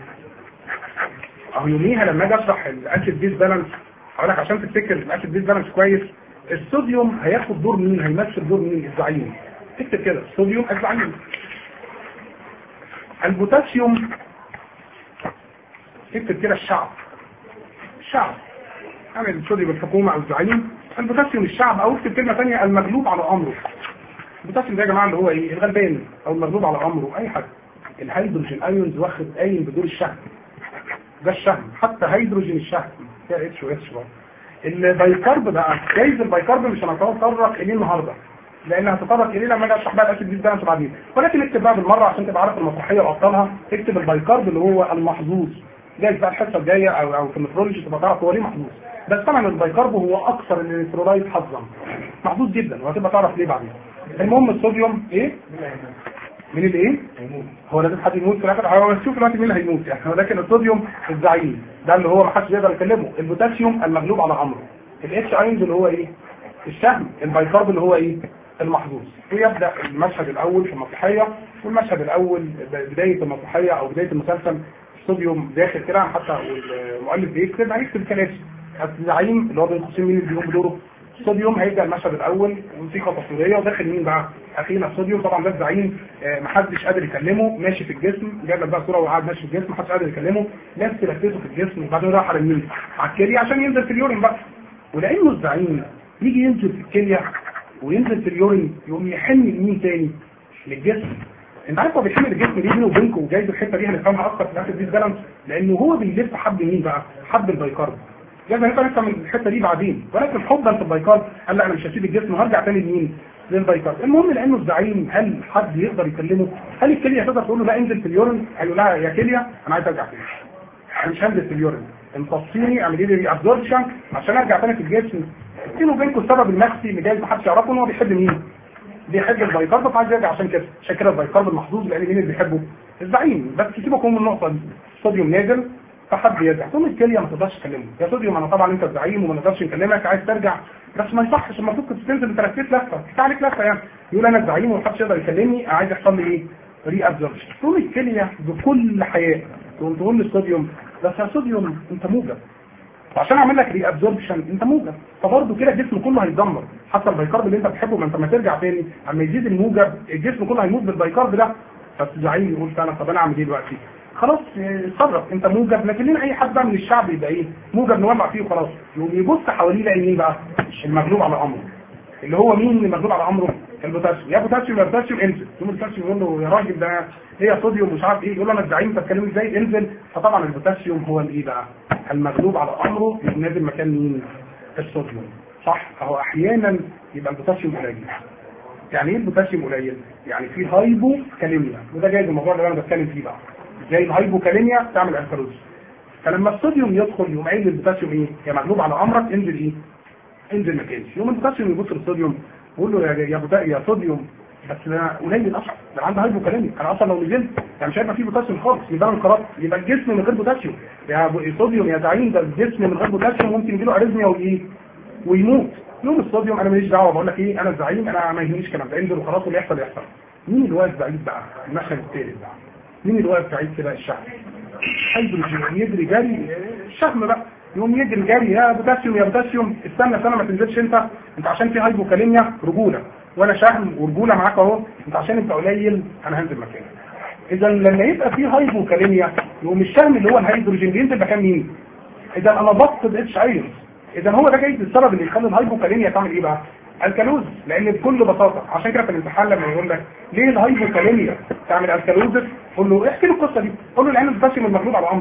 اهو يوميها لما اجي اشرح الاسيد بيز بالانس هقول لك عشان تفتكر الاسيد بيز بالانس كويس الصوديوم هياخد دور مين هيمثل دور مين الزعيم اكتب كده الصوديوم الزعيم البوتاسيوم اكتب كده الشعب الشعب يعني الصوديوم الحكومه او الزعيم البوتاسيوم الشعب او اكتب كلمه ثانيه المغلوب على امره البوتاسيوم ده يا جماعه اللي هو ايه الغلبان او المغلوب على امره اي حاجه الهيدروجين ايونز واخد قايم بدور الشهم ده الشهم حتى هيدروجين الشهم فيها اتش و اتش برضه البيكارب بقى جايز البيكارب مش هنتطرق اليه النهارده لان هتطرق اليه لما اجي اشرح بقى الاسيد دي بالانس بعدين ولكن اكتب بقى بالمره عشان تبقى عارف المسرحيه وابطالها اكتب البيكارب اللي هو المحظوظ جايز بقى الحصه الجايه او او في النفرولوجي تبقى تعرف هو ليه محظوظ بس طبعا البيكارب هو اكثر الالكترولايت حظا محظوظ جدا وهتبقى تعرف ليه بعدين المهم الصوديوم ايه من الايه هو لازم حد يموت في الاخر هو نشوف دلوقتي مين اللي هيموت يعني ولكن الصوديوم الزعيم ده اللي هو ما حدش يقدر يكلمه البوتاسيوم المغلوب على امره الاتش اينز اللي هو ايه الشهم البيكارب اللي هو ايه المحظوظ ويبدا المشهد الاول في المسرحيه والمشهد الاول بدايه المسرحيه او بدايه المسلسل الصوديوم داخل كده حتى المؤلف بيكتب هيكتب كلاسي الزعيم اللي هو بين قوسين مين اللي بيقوم بدوره الصوديوم هيبدا المشهد الاول موسيقى تصويريه وداخل مين بقى؟ اخينا الصوديوم طبعا ده الزعيم آه محدش قادر يكلمه ماشي في الجسم جاب لك بقى صوره وقاعد ماشي في الجسم محدش قادر يكلمه ناس تلفته في الجسم وبعدين راح على مين؟ على الكليه عشان ينزل في اليورين بقى ولانه الزعيم يجي ينزل في الكليه وينزل في اليورين يقوم يحن لمين تاني؟ للجسم انت عارف هو بيحمل الجسم ليه بينه وبينكم وجايز الحته دي هنفهمها اكتر في الاخر دي بالانس لانه هو بيلف حب مين بقى؟ حب البيكارب لازم نبقى نفهم الحته دي بعدين ولكن حبا في البيكارب قال لا انا مش هسيب الجسم وهرجع تاني لمين؟ للبيكارب المهم لانه الزعيم هل حد يقدر يكلمه؟ هل الكليه تقدر تقول له لا انزل في اليورين؟ هيقول لها يا كليه انا عايز ارجع تاني انا مش هنزل في اليورين امتصيني اعملي لي ابزوربشن عشان ارجع تاني في الجسم بينه وبينكم السبب النفسي اللي جاي محدش يعرفه ان هو بيحب مين؟ بيحب البيكارب فعايز يرجع عشان كده عشان كده البيكارب المحظوظ لان مين اللي بيحبه؟ الزعيم بس سيبكم من النقطه دي الصوديوم نازل فحد يرجع ثم الكليه ما تقدرش تكلمه يا صوديوم انا طبعا انت الزعيم وما نقدرش نكلمك عايز ترجع بس ما يصحش المفروض كنت تنزل انت لفيت لفه بتاع عليك لفه يعني يقول انا الزعيم ومحدش يقدر يكلمني عايز يحصل لي ايه؟ ري ابزوربشن ثم الكليه بكل حياء تقوم تقول للصوديوم بس يا صوديوم انت موجب وعشان اعمل لك ري ابزوربشن انت موجب فبرضه كده الجسم كله هيتدمر حتى البيكارب اللي انت بتحبه ما انت ما ترجع تاني اما يزيد الموجب الجسم كله هيموت بالبيكارب ده بس الزعيم يقول فعلا طب انا اعمل ايه دلوقتي؟ خلاص اتصرف انت موجب لكن لنا اي حد بقى من الشعب يبقى ايه؟ موجب نولع فيه وخلاص يقوم يبص حواليه يلاقي مين بقى؟ المغلوب على امره اللي هو مين اللي مغلوب على امره؟ البوتاسيوم يا بوتاسيوم يا بوتاسيوم انزل يقوم البوتاسيوم يقول له يا راجل ده هي صوديوم مش عارف ايه يقول له انا الزعيم انت بتكلمني ازاي انزل فطبعا البوتاسيوم هو الايه بقى؟ المغلوب على امره يقوم نازل مكان مين؟ الصوديوم صح؟ اهو احيانا يبقى البوتاسيوم قليل يعني ايه البوتاسيوم قليل؟ يعني في هايبو كاليميا وده جاي الموضوع اللي انا بتكلم فيه بقى زي الهايبوكاليميا تعمل الكالوز فلما الصوديوم يدخل يقوم قايل للبوتاسيوم ايه؟ يا مغلوب على امرك انزل ايه؟ انزل مكاني يقوم البوتاسيوم يبص للصوديوم يقول له يا يا بوتا يا صوديوم بس ده قليل اصلا ده عنده هايبوكاليميا انا اصلا لو نزلت يعني مش هيبقى فيه بوتاسيوم خالص يبقى انا انقرضت يبقى الجسم من غير بوتاسيوم يا صوديوم يا زعيم ده الجسم من غير بوتاسيوم ممكن يجيله اريزميا وايه؟ ويموت يوم الصوديوم انا ماليش دعوه بقول لك ايه انا الزعيم انا ما يهمنيش الكلام ده انزل وخلاص واللي يحصل يحصل مين اللي واقف بعيد بقى المشهد الثالث بقى مين اللي واقف بعيد كده الشهم هيدروجين يجري جري الشهم بقى يقوم يجري جري يا بوتاسيوم يا بوتاسيوم استنى استنى ما تنزلش انت انت عشان في هايبوكاليميا رجوله وانا شهم ورجوله معاك اهو انت عشان انت قليل انا هنزل مكانك اذا لما يبقى في هايبوكاليميا يقوم الشهم اللي هو الهيدروجين بينزل مكان مين؟ اذا انا بفقد اتش ايرون اذا هو ده جايز السبب اللي يخلي الهايبوكاليميا تعمل ايه بقى؟ الكالوز لان بكل بساطه عشان كده في الامتحان لما يقول لك ليه الهايبوكاليميا تعمل الكالوز قول له احكي له القصه دي قول له لان البوتاسيوم المغلوب على امره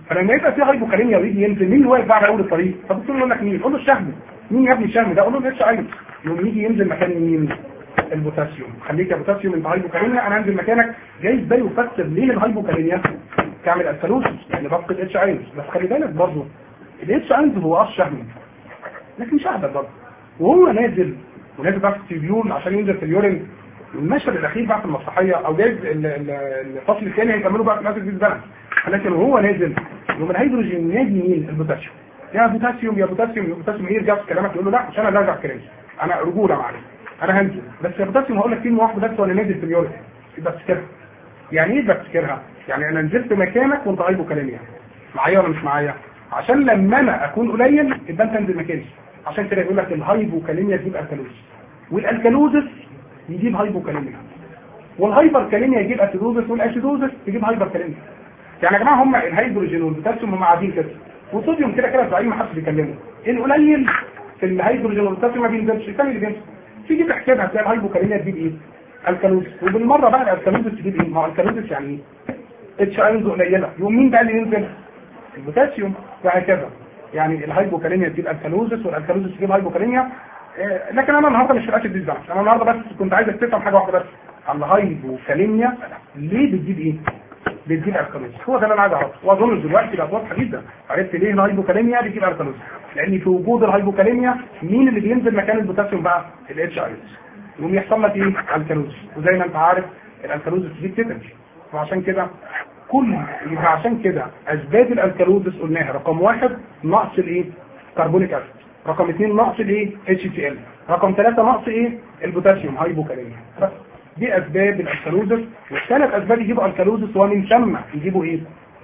فلما يبقى في هايبوكاليميا ويجي ينزل مين اللي واقف بقى على اول الطريق فالدكتور يقول لك مين قول له الشهم مين يا ابني الشهم ده قول له الاتش اي يقوم يجي ينزل مكان مين البوتاسيوم خليك يا بوتاسيوم انت هايبوكاليميا انا انزل مكانك جايز ده يفسر ليه الهايبوكاليميا تعمل الكالوسيس يعني بفقد اتش اينز بس خلي بالك برضه الاتش اينز هو اه شهم لكن مش اهبل برضه وهو نازل ونازل بقى في التيبيول عشان ينزل في اليورين المشهد الاخير بقى في المسرحيه او جايز ال- ال- الفصل الثاني هيكملوا بقى في الاسيد ديز بالانس لكن وهو نازل يوم الهيدروجين نادي مين البوتاسيوم يا بوتاسيوم يا بوتاسيوم يا بوتاسيوم يرجع في كلامك يقول له لا مش انا اللي ارجع في كلامي انا رجوله معلش انا هنزل بس يا بوتاسيوم هقول لك كلمه واحده بس وانا نازل في اليورين يبقى تفتكرها يعني ايه بفتكرها يعني انا نزلت مكانك وانت هايبوكاليميا معايا ولا مش معايا عشان لما انا اكون قليل يبقى انت انزل مكاني عشان كده يقول لك الهايبوكاليميا تجيب الكالوز والالكالوزس يجيب هايبوكاليميا والهايبر كاليميا يجيب اسيدوزس والاسيدوزس يجيب هايبر كاليميا يعني يا جماعه هم الهيدروجين والبوتاسيوم هم قاعدين كده والصوديوم كده كده زعيم ما حدش بيكلمه القليل في الهيدروجين والبوتاسيوم ما بينزلش الثاني اللي بينزل تيجي تحسبها تلاقي الهايبوكاليميا تجيب ايه؟ الكالوز وبالمره بقى الكالوزس تجيب ايه؟ ما هو الكالوزس يعني ايه؟ اتش اينز قليله يقوم مين بقى اللي ينزل؟ البوتاسيوم وهكذا يعني الهايبوكاليميا تجيب الكالوزس والالكالوزس تجيب هايبوكاليميا آه، لكن انا النهارده مش في الاسيد ديز بالانس انا النهارده بس كنت عايزك تفهم حاجه واحده بس الهايبوكاليميا ليه بتجيب ايه؟ بتجيب الكالوز هو ده اللي انا عايز اعرفه واظن دلوقتي بقت واضحه جدا عرفت ليه الهايبوكاليميا بتجيب الكالوز لان في وجود الهايبوكاليميا مين اللي بينزل مكان البوتاسيوم بقى؟ الاتش اي يقوم يحصل لك ايه؟ الكالوز وزي ما انت عارف الالكالوز بتجيب تيتنج وعشان كده كل يبقى عشان كده اسباب الالكالوزس قلناها رقم واحد نقص الايه؟ كربونيك اسيد رقم اثنين نقص الايه؟ اتش تي ال رقم ثلاثة نقص ايه؟ البوتاسيوم هايبوكاليميا بس دي اسباب الالكالوزس والثلاث اسباب يجيبوا الكالوزس ومن ثم يجيبوا ايه؟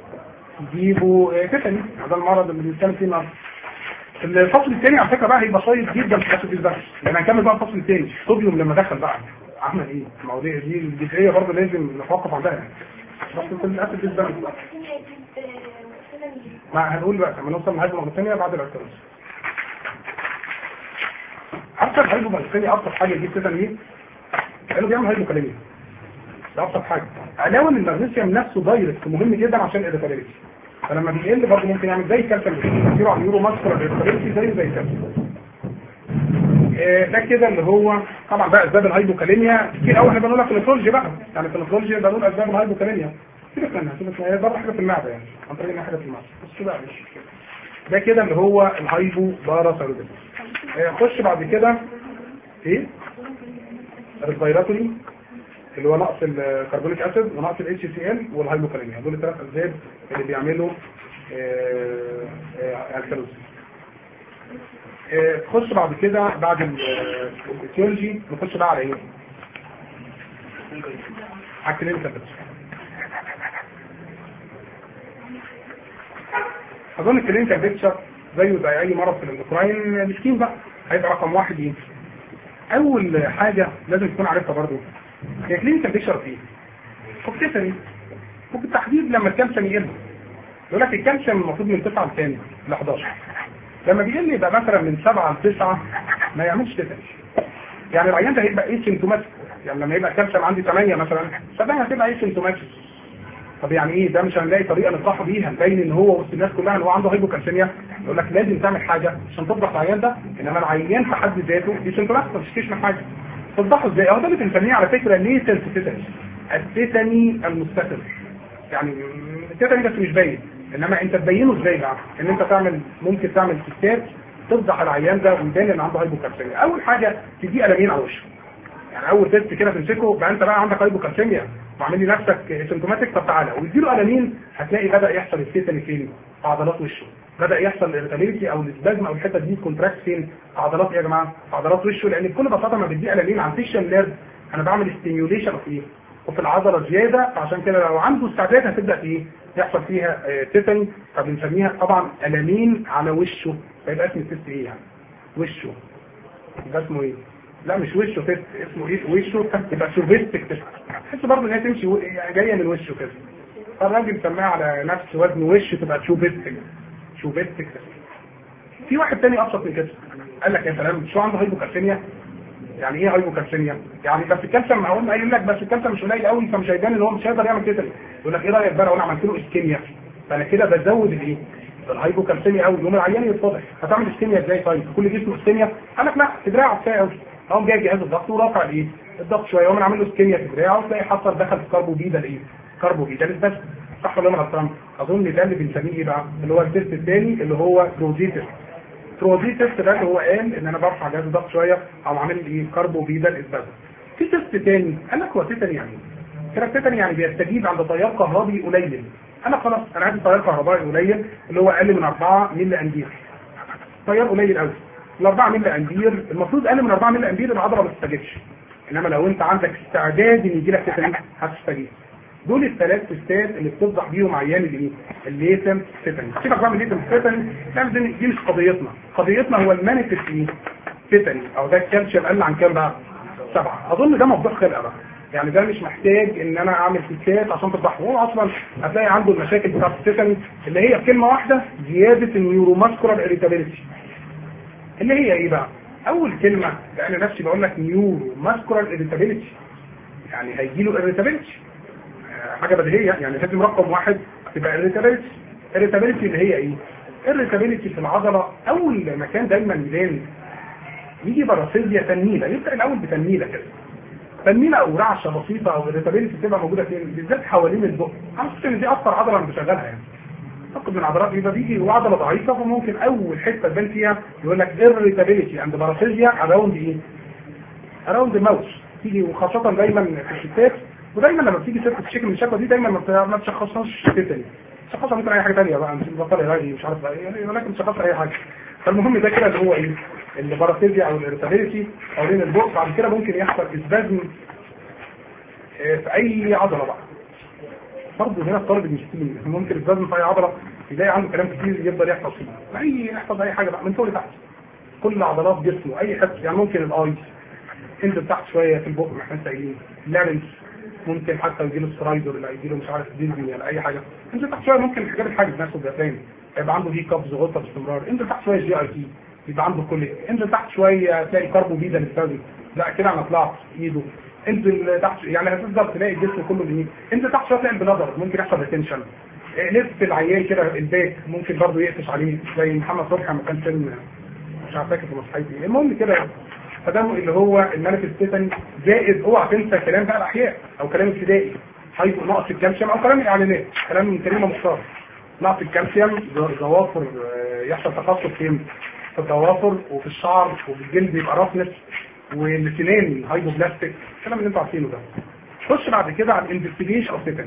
يجيبوا آه، تيتاني هذا المرض اللي بنتكلم فيه النهارده الفصل الثاني على فكره بقى هيبقى شيق جدا في الاسيد بس لان هنكمل بقى الفصل الثاني صوديوم لما دخل بقى عمل ايه؟ المواضيع دي الجزئيه برضه لازم نتوقف عندها يعني بس في الاسيد بس ما هنقول بقى لما نوصل لحاجه مره ثانيه بعد الارتباط اكتر حاجه الثانيه اكتر حاجه دي كده ايه؟ كانوا بيعملوا هايبوكاليميا ده ابسط حاجه علاوه ان المغنيسيوم نفسه دايركت مهم جدا عشان الاريتابيلتي فلما بيقل برضه ممكن يعمل زي الكالسيوم كتير على النيورو ماسكولار اريتابيلتي زي زي الكالسيوم آه، ده كده اللي هو طبعا بقى اسباب الهايبوكاليميا كتير قوي احنا بنقولها في النفرولوجي بقى يعني في النفرولوجي بنقول اسباب الهايبوكاليميا سيبك منها سيبك منها هي بره حاجه في المعده يعني عن طريق انها حاجه في المعده بس بقى مش كده ده كده اللي هو الهايبو باراثايرويدز خش بعد كده ايه الريسبيراتوري اللي هو نقص الكربونيك اسيد ونقص الاتش سي ال والهايبوكاليميا دول الثلاث اسباب اللي بيعملوا آه، آه، الكالوزيس آه، تخش بعد كده بعد ال- الفسيولوجي نخش بقى على ايه؟ على الكلينيكال بيكتشر اظن الكلينيكال بيكتشر زيه زي اي مرض في الاندوكراين مسكين بقى هيبقى رقم واحد ايه؟ اول حاجه لازم تكون عارفها برضو هي كلينيكال بيكتشر في ايه؟ توكسيسيتي وبالتحديد لما الكالسيوم يقل يقول لك الكالسيوم المفروض من 9 لكام؟ ل 11 لما بيقل يبقى مثلا من 7 ل 9 ما يعملش تيتاني يعني العيان ده هيبقى ايه سيمتوماتيك يعني لما يبقى الكالسيوم عندي 8 مثلا 7 هتبقى ايه سيمتوماتيك طب يعني ايه ده مش هنلاقي طريقه نصحه بيها نبين ان هو وسط الناس كلها ان هو عنده هايبوكالسيميا يقول لك لازم تعمل حاجه عشان تفضح العيان ده انما العيان في حد ذاته دي سيمتوماتيك ما بتشتكيش من حاجه تفضحه ازاي؟ اهو ده اللي بنسميه على فكره ليتنت تيتاني التيتاني المستتر يعني التيتاني بس مش باين انما انت تبينه ازاي بقى؟ ان انت تعمل ممكن تعمل تستات تفضح العيان ده ويبان ان عنده هايبوكالسيميا اول حاجه تديه قلمين على وشه يعني اول تيست كده تمسكه بقى انت بقى عندك هايبوكالسيميا وعامل لي نفسك سيمتوماتيك طب تعالى واديله قلمين هتلاقي بدا يحصل التيتاني فين؟ في عضلات وشه بدا يحصل الارتابيلتي او الاسبازم او الحته دي كونتراكت فين؟ في عضلات ايه يا جماعه؟ في عضلات وشه لان بكل بساطه ما بدي قلمين عن فيشن نيرف انا بعمل ستيميوليشن اوف ايه؟ وفي العضله زياده فعشان كده لو عنده استعداد هتبدا ايه؟ يحصل فيها آه، تيتاني فبنسميها طبعا قلمين على وشه فيبقى اسم التيست ايه يعني؟ وشه يبقى اسمه ايه؟ لا مش وشه تيست اسمه ايه وشه يبقى شوفيستك تيست تحس برضه ان هي تمشي و- يعني جايه من وشه كده فالراجل سماها على نفس وزن وشه تبقى شوفيستك شوفيستك تيست في واحد تاني ابسط من كده قال لك يا سلام شو عنده هايبوكالسيميا يعني ايه هايبوكالسيميا يعني بس الكالسيوم هقول قايل لك بس الكالسيوم مش قليل قوي فمش هيبان ان هو مش هيقدر يعمل كده يقول لك ايه رايك بقى لو انا عملت له اسكيميا فانا كده بزود الايه الهايبوكالسيميا قوي يوم العيان يتضح هتعمل استيميا ازاي طيب كل جسمه استيميا قال لك لا في دراعه كفايه قوي اقوم جاي جهاز الضغط ورافع الايه الضغط شويه يقوم عامل له استيميا في دراعه وتلاقي حصل دخل في كاربو بيدا الايه كاربو بيدا بس صح ولا انا غلطان اظن ده اللي بنسميه ايه بقى اللي هو التيست الثاني اللي هو تروزيتس تروزيتس ده اللي هو قال ان انا برفع جهاز الضغط شويه او عامل ايه كاربو بيدا الاسباز في تيست ثاني قال لك هو تيتاني يعني كده تيتاني يعني بيستجيب عند تيار كهربي قليل انا خلاص انا عندي تيار كهربائي قليل اللي هو اقل من 4 ملي امبير تيار قليل قوي ال 4 ملي امبير المفروض اقل من 4 ملي امبير العضله ما تستجيبش انما لو انت عندك استعداد ان يجي لك تيتاني هتستجيب دول الثلاث تستات اللي بتفضح بيهم عيان الايه الليتم تيتاني سيبك بقى من الليتم تيتاني لا دي دي مش قضيتنا قضيتنا هو المانيفست ايه تيتاني او ده الكالسيوم قل عن كام بقى سبعة اظن ده موضوع خلقه بقى يعني ده مش محتاج ان انا اعمل تيكات عشان تفضحه هو اصلا هتلاقي عنده المشاكل بتاعت التيتاني اللي هي بكلمه واحده زياده النيوروماسكولار اريتابيلتي اللي هي ايه بقى اول كلمه انا نفسي بقول لك نيورو ماسكولار اريتابيلتي يعني هيجي له اريتابيلتي حاجه بديهيه يعني لازم رقم واحد تبقى اريتابيلتي اريتابيلتي اللي هي ايه اريتابيلتي في العضله اول مكان دايما يبان يجي باراسيليا تنميله يبدا الاول بتنميله كده تنميله او رعشه بسيطه او اريتابيلتي بتبقى موجوده فين بالذات حوالين البق على فكره ان دي اكتر عضله انا بشغلها يعني اعتقد من عضلات يبقى بيجي وعضله ضعيفه فممكن اول حته تبان فيها يقول لك irritability عند باراسيليا اراوند ايه؟ اراوند ماوس تيجي وخاصه دايما في الستات ودايما لما بتيجي ست تشتكي من الشكوى دي دايما ما بتشخصهاش تيتاني تشخصها ممكن اي حاجه ثانيه بقى مش بطل علاجي مش عارف ايه ولكن تشخصها اي حاجه فالمهم ده كده اللي هو ايه؟ الباراسيليا او الاريتابيلتي حوالين البق بعد كده ممكن يحصل اسبازم في اي عضله بقى برضه هنا الطالب المشكلين ممكن الجزم في اي عضله يلاقي عنده كلام كتير يفضل يحفظ فيه اي يحفظ اي حاجه بقى من فوق لتحت كل عضلات جسمه اي حته يعني ممكن الاي انزل تحت شويه في البق ما احنا قايلين اللارنس ممكن حتى يجي له سترايدر ولا يجي له مش عارف ديزني ولا اي حاجه انزل تحت شويه ممكن الحاجات الحاجز نفسه بيبقى فاهم يبقى عنده هي كابز غلطه باستمرار انزل تحت شويه جي اي تي يبقى عنده كل انزل تحت شويه تلاقي كاربو بيدا للفاضي لا كده انا طلعت ايده انزل تحت يعني هتقدر تلاقي الجسم كله جميل انزل تحت شويه تلاقي البلادر ممكن يحصل ريتنشن لف العيان كده الباك ممكن برضه يقفش عليه زي محمد صبحي لما كان فيلم مش عارف فاكر في مصحيتي المهم كده فده اللي هو المانيفستيشن زائد اوعى تنسى كلام بقى الاحياء او كلام ابتدائي حيث نقص الكالسيوم او كلام الاعلانات كلام من كريمه مختار نقص الكالسيوم ضوافر يحصل تقصف فين في الضوافر وفي الشعر وفي الجلد يبقى رفنس والسنان هايبوبلاستيك الكلام اللي انتوا عارفينه ده خش بعد كده على الانفستيجيشن اوف تيتاني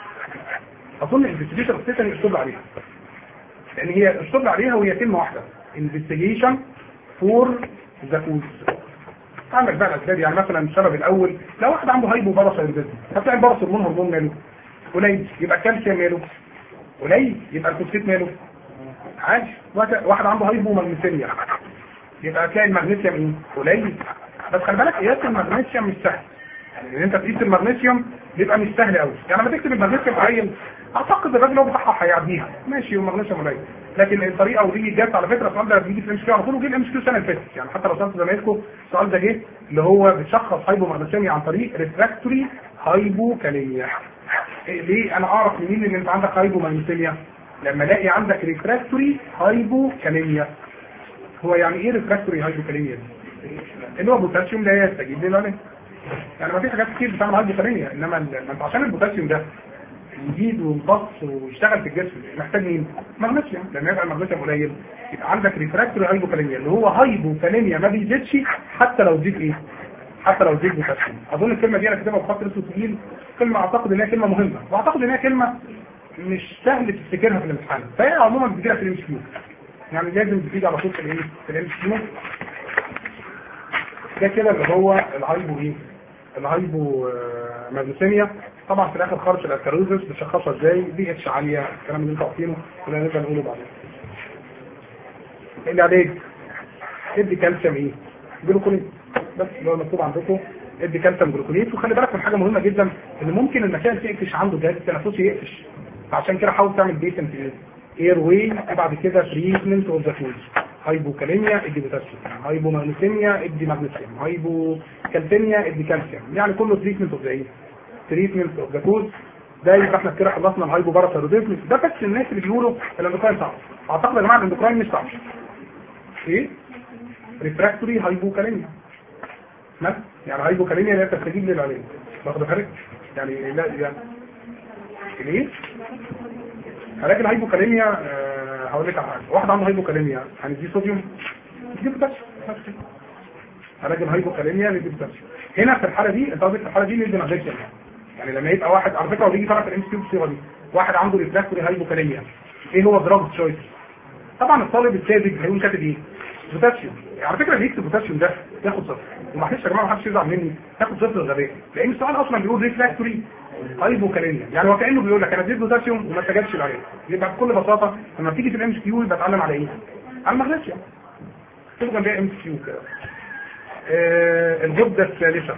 اظن الانفستيجيشن اوف تيتاني اسلوب عليها لان هي اسلوب عليها وهي كلمه واحده انفستيجيشن فور ذا كوز عندك بقى الاسباب يعني مثلا السبب الاول لو واحد عنده هايبو باراثايرويدزم هتلاقي الباراث هرمون هرمون ماله قليل يبقى الكالسيوم ماله قليل يبقى الفوسفات ماله عادي واحد عنده هايبو مغنيسيميا يبقى هتلاقي المغنيسيوم ايه قليل بس خلي بالك قياس المغنيسيوم مش سهل يعني ان انت تقيس المغنيسيوم بيبقى مش سهل قوي يعني لما تكتب المغنيسيوم قليل اعتقد الراجل هو بتاعها هيعديها ماشي والمغنيسيوم قليل لكن الطريقه ودي جت على فكره السؤال ده بيجي في الام كيو على طول وجه الام كيو السنه اللي فاتت يعني حتى لو سالت زمايلكم السؤال ده جه اللي هو بتشخص هايبو مغنيسيميا عن طريق ريفراكتوري هايبوكاليميا إيه ليه انا اعرف منين ان انت عندك هايبو مغنيسيميا لما الاقي عندك ريفراكتوري هايبوكاليميا هو يعني ايه ريفراكتوري هايبوكاليميا دي؟ اللي هو بوتاسيوم لا يستجيب للعلاج يعني ما في حاجات كتير بتعمل هايبوكاليميا انما انت عشان البوتاسيوم ده يزيد ويمتص ويشتغل في الجسم محتاج مين؟ مغنيسيوم لما يبقى المغنيسيوم قليل يبقى عندك ريفراكتوري هايبوكاليميا اللي هو هايبوكاليميا ما بيزيدش حتى لو زيد ايه؟ حتى لو زيد بوتاسيوم اظن الكلمه دي انا كاتبها بخط اسود تقيل كلمه اعتقد ان هي كلمه مهمه واعتقد ان هي كلمه مش سهل تفتكرها في الامتحان فهي عموما بتجيلها في الام كيو يعني لازم بتيجي على طول في الام في الام كيو ده كده اللي هو الهايبو ايه؟ الهايبو ماجنيسيميا طبعا في الاخر خالص الاسكاروزس بتشخصها ازاي دي اتش عاليه الكلام اللي انتوا عارفينه اللي هنبدا نقوله بعدين اللي عليك ادي كالسيوم ايه جلوكونيت بس اللي هو مكتوب عندكم ادي كالسيوم جلوكونيت وخلي بالك من حاجه مهمه جدا ان ممكن المكان تقفش عنده جهاز التنفسي يقفش فعشان كده حاول تعمل بيتنت اير واي بعد كده تريتمنت اوف ذا فود هايبوكاليميا ادي بوتاسيوم هايبو ماغنيسيميا ادي ماغنيسيوم هايبو كالسيميا ادي كالسيوم يعني كله تريتمنت اوف ذا ايه تريتمنت اوف ذا كوز ده يبقى احنا كده خلصنا الهايبو باراثيروديزم ده بس الناس اللي بيقولوا الاندوكراين صعب اعتقد يا جماعه الاندوكراين مش صعب ايه ريفراكتوري هايبوكاليميا مثلا يعني هايبوكاليميا لا تستجيب للعلاج واخد بالك يعني لا يعني ليه علاج الهايبوكاليميا آه هقول لك على حاجه واحد عنده هايبوكاليميا هنديه صوديوم نديه بوتاسيوم نفس كده. علاج الهايبوكاليميا نديه بوتاسيوم هنا في الحاله دي انت قصدك في الحاله دي ندي نافيكشن يعني لما يبقى واحد على فكره هو بيجي طبعا في الام سي بالصيغه دي واحد عنده ريفراكتوري هايبوكاليميا ايه هو دراج تشويس طبعا الطالب الساذج هيقوم كاتب ايه بوتاسيوم على فكره اللي يكتب بوتاسيوم ده ياخد صفر ومعلش يا جماعه ما حدش يزعل مني ياخد صفر غباء لان السؤال اصلا بيقول ريفراكتوري هايبوكاليميا يعني هو كانه بيقول لك انا اديت بوتاسيوم وما استجابش العلاج يبقى بكل بساطه لما تيجي في الام اس كيو يبقى اتعلم على ايه على المغنيسيوم تبقى جنبها ام اس كيو كده آه الغده الثالثه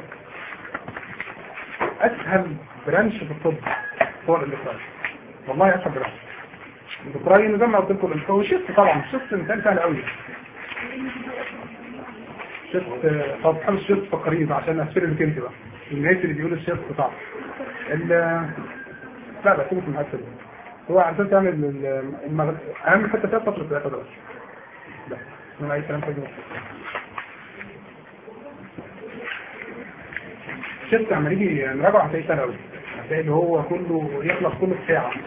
اسهل برانش في الطب هو الاندوكراين والله اسهل برانش الاندوكراين زي ما قلت لكم الانتو شيست طبعا الشيست مثال سهل قوي شيست طب حابب الشيست فكرين عشان اشتري لك انت بقى الناس اللي بيقولوا الشيست صعب ال لا لا سيبك من الحته دي هو عشان تعمل ال- المغ... اهم حته فيها فتره الاخر بس لا من اي كلام تاني الشيست لما نيجي نراجعه هتلاقيه سهل قوي هتلاقي اللي هو كله يخلص كله في ساعه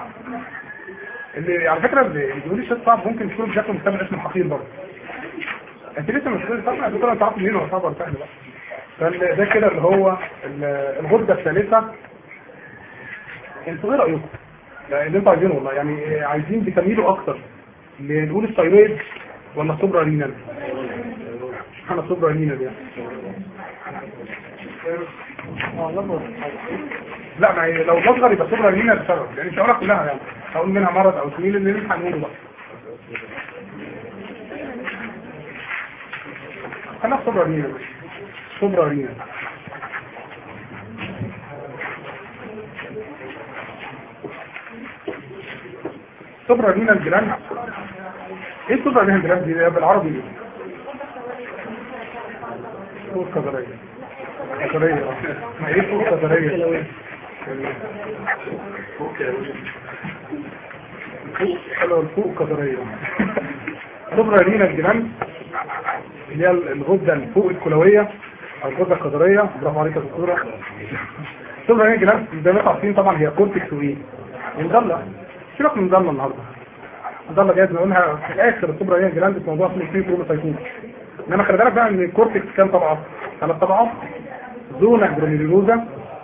اللي على فكره اللي بيقول الشيست صعب ممكن تكون بشكل مستمر اسمه حقير برضه انت لسه مش فاهم طبعا دكتور انت عارف منين هو صعب ولا سهل بقى فال- ده كده اللي هو ال- الغده الثالثه انتوا ايه رايكم؟ لا، اللي انتوا عايزينه والله يعني عايزين بتميلوا اكتر نقول الثايرويد ولا السوبرا رينال؟ انا سوبرا رينال يعني لا ما هي لو مصغر يبقى سوبرا رينال بسبب يعني مش هقولها كلها يعني هقول منها مرض او سميل اللي نلحق نقوله بقى خلينا سوبرا رينال سوبرا رينال سوبرا رينال جلاند ايه سوبرا رينال جلاند دي بالعربي ايه؟ فوق كظرية كظرية ما ايه فوق كظرية حلو الفوق كظرية سوبرا رينال جلاند اللي هي الغدة الفوق الكلوية او الغدة الكظرية برافو عليك يا دكتورة سوبرا رينال جلاند زي ما انتم عارفين طبعا هي كورتكس وايه؟ ومضلة سيبك من مضلة النهارده مضلة جايز نقولها في الاخر السوبرا رينال جلاند في موضوع اسمه فيه كروموسايتوم انما خلي بالك بقى ان الكورتكس كام طبقه ثلاث طبقات زونا جرانيولوزا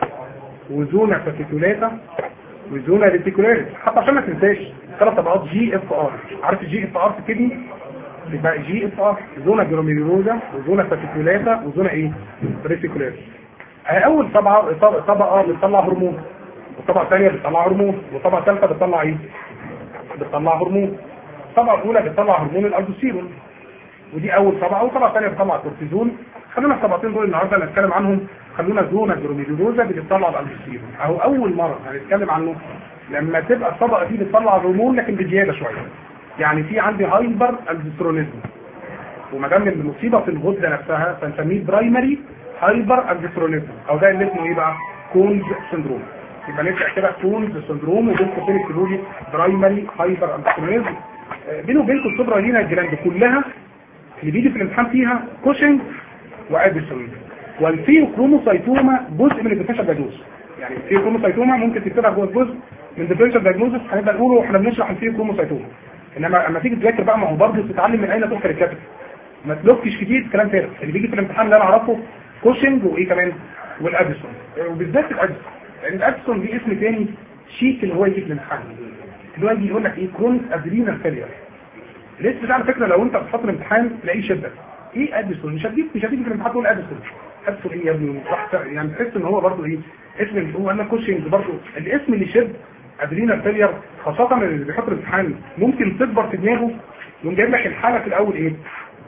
وزونا فاسيكولاتا وزونا ريتيكولاريس حتى عشان ما تنساش ثلاث طبقات جي اف ار عارف الجي اف ار في الكدني يبقى جي اف ار زونا جرانيولوزا وزونا فاسيكولاتا وزونا ايه ريتيكولاريس اول طبقه طبقه بتطلع هرمون والطبقه الثانيه بتطلع هرمون والطبقه الثالثه بتطلع ايه بتطلع هرمون الطبقه الاولى بتطلع هرمون الالدوستيرون ودي اول طبقه اول طبقه ثانيه بتطلع كورتيزون خلونا الطبقتين دول النهارده نتكلم عنهم خلونا زونا جروميدوزا بتطلع الالدوستيرون اهو اول مره هنتكلم عنه لما تبقى الطبقه دي بتطلع هرمون لكن بزياده شويه يعني في عندي هايبر الدسترونيزم وما دام المصيبه في الغده نفسها فنسميه برايمري هايبر الدسترونيزم او ده اللي اسمه ايه بقى كونز سندروم يبقى نبدا كده كونز سندروم وبين قوسين اكتبوا لي برايمري هايبر الدسترونيزم بينه وبينكم السوبرا لينا الجلاند كلها اللي بيجي في الامتحان فيها كوشنج واديسون والفيو كروموسايتوما جزء من الديفرنشال دايجنوز يعني الفيو كروموسايتوما ممكن تكتبها جوه جزء من الديفرنشال دايجنوز هنبقى نقوله واحنا بنشرح الفيو كروموسايتوما انما لما تيجي تذاكر بقى ما هو برضه تتعلم من اين تذكر الكاتب ما تلوكش كتير كلام فارغ اللي بيجي في الامتحان اللي انا اعرفه كوشنج وايه كمان والاديسون وبالذات الاديسون لان الاديسون دي اسم تاني شيك اللي هو يجي في الامتحان اللي هو يجي يقول لك ايه كرونيك ادرينال فيلير الاسم ده على فكره لو انت بتحط الامتحان تلاقيه شدك ايه اديسون مش هتجيب مش هتيجي في الامتحان تقول اديسون اديسون ايه يا ابني راح يعني تحس ان هو برضه ايه اسم اللي هو انا كوشنج برضه الاسم اللي شد ادرينال فيلير خاصه اللي بيحط الامتحان ممكن تكبر في دماغه يقوم جايب لك الحاله في الاول ايه,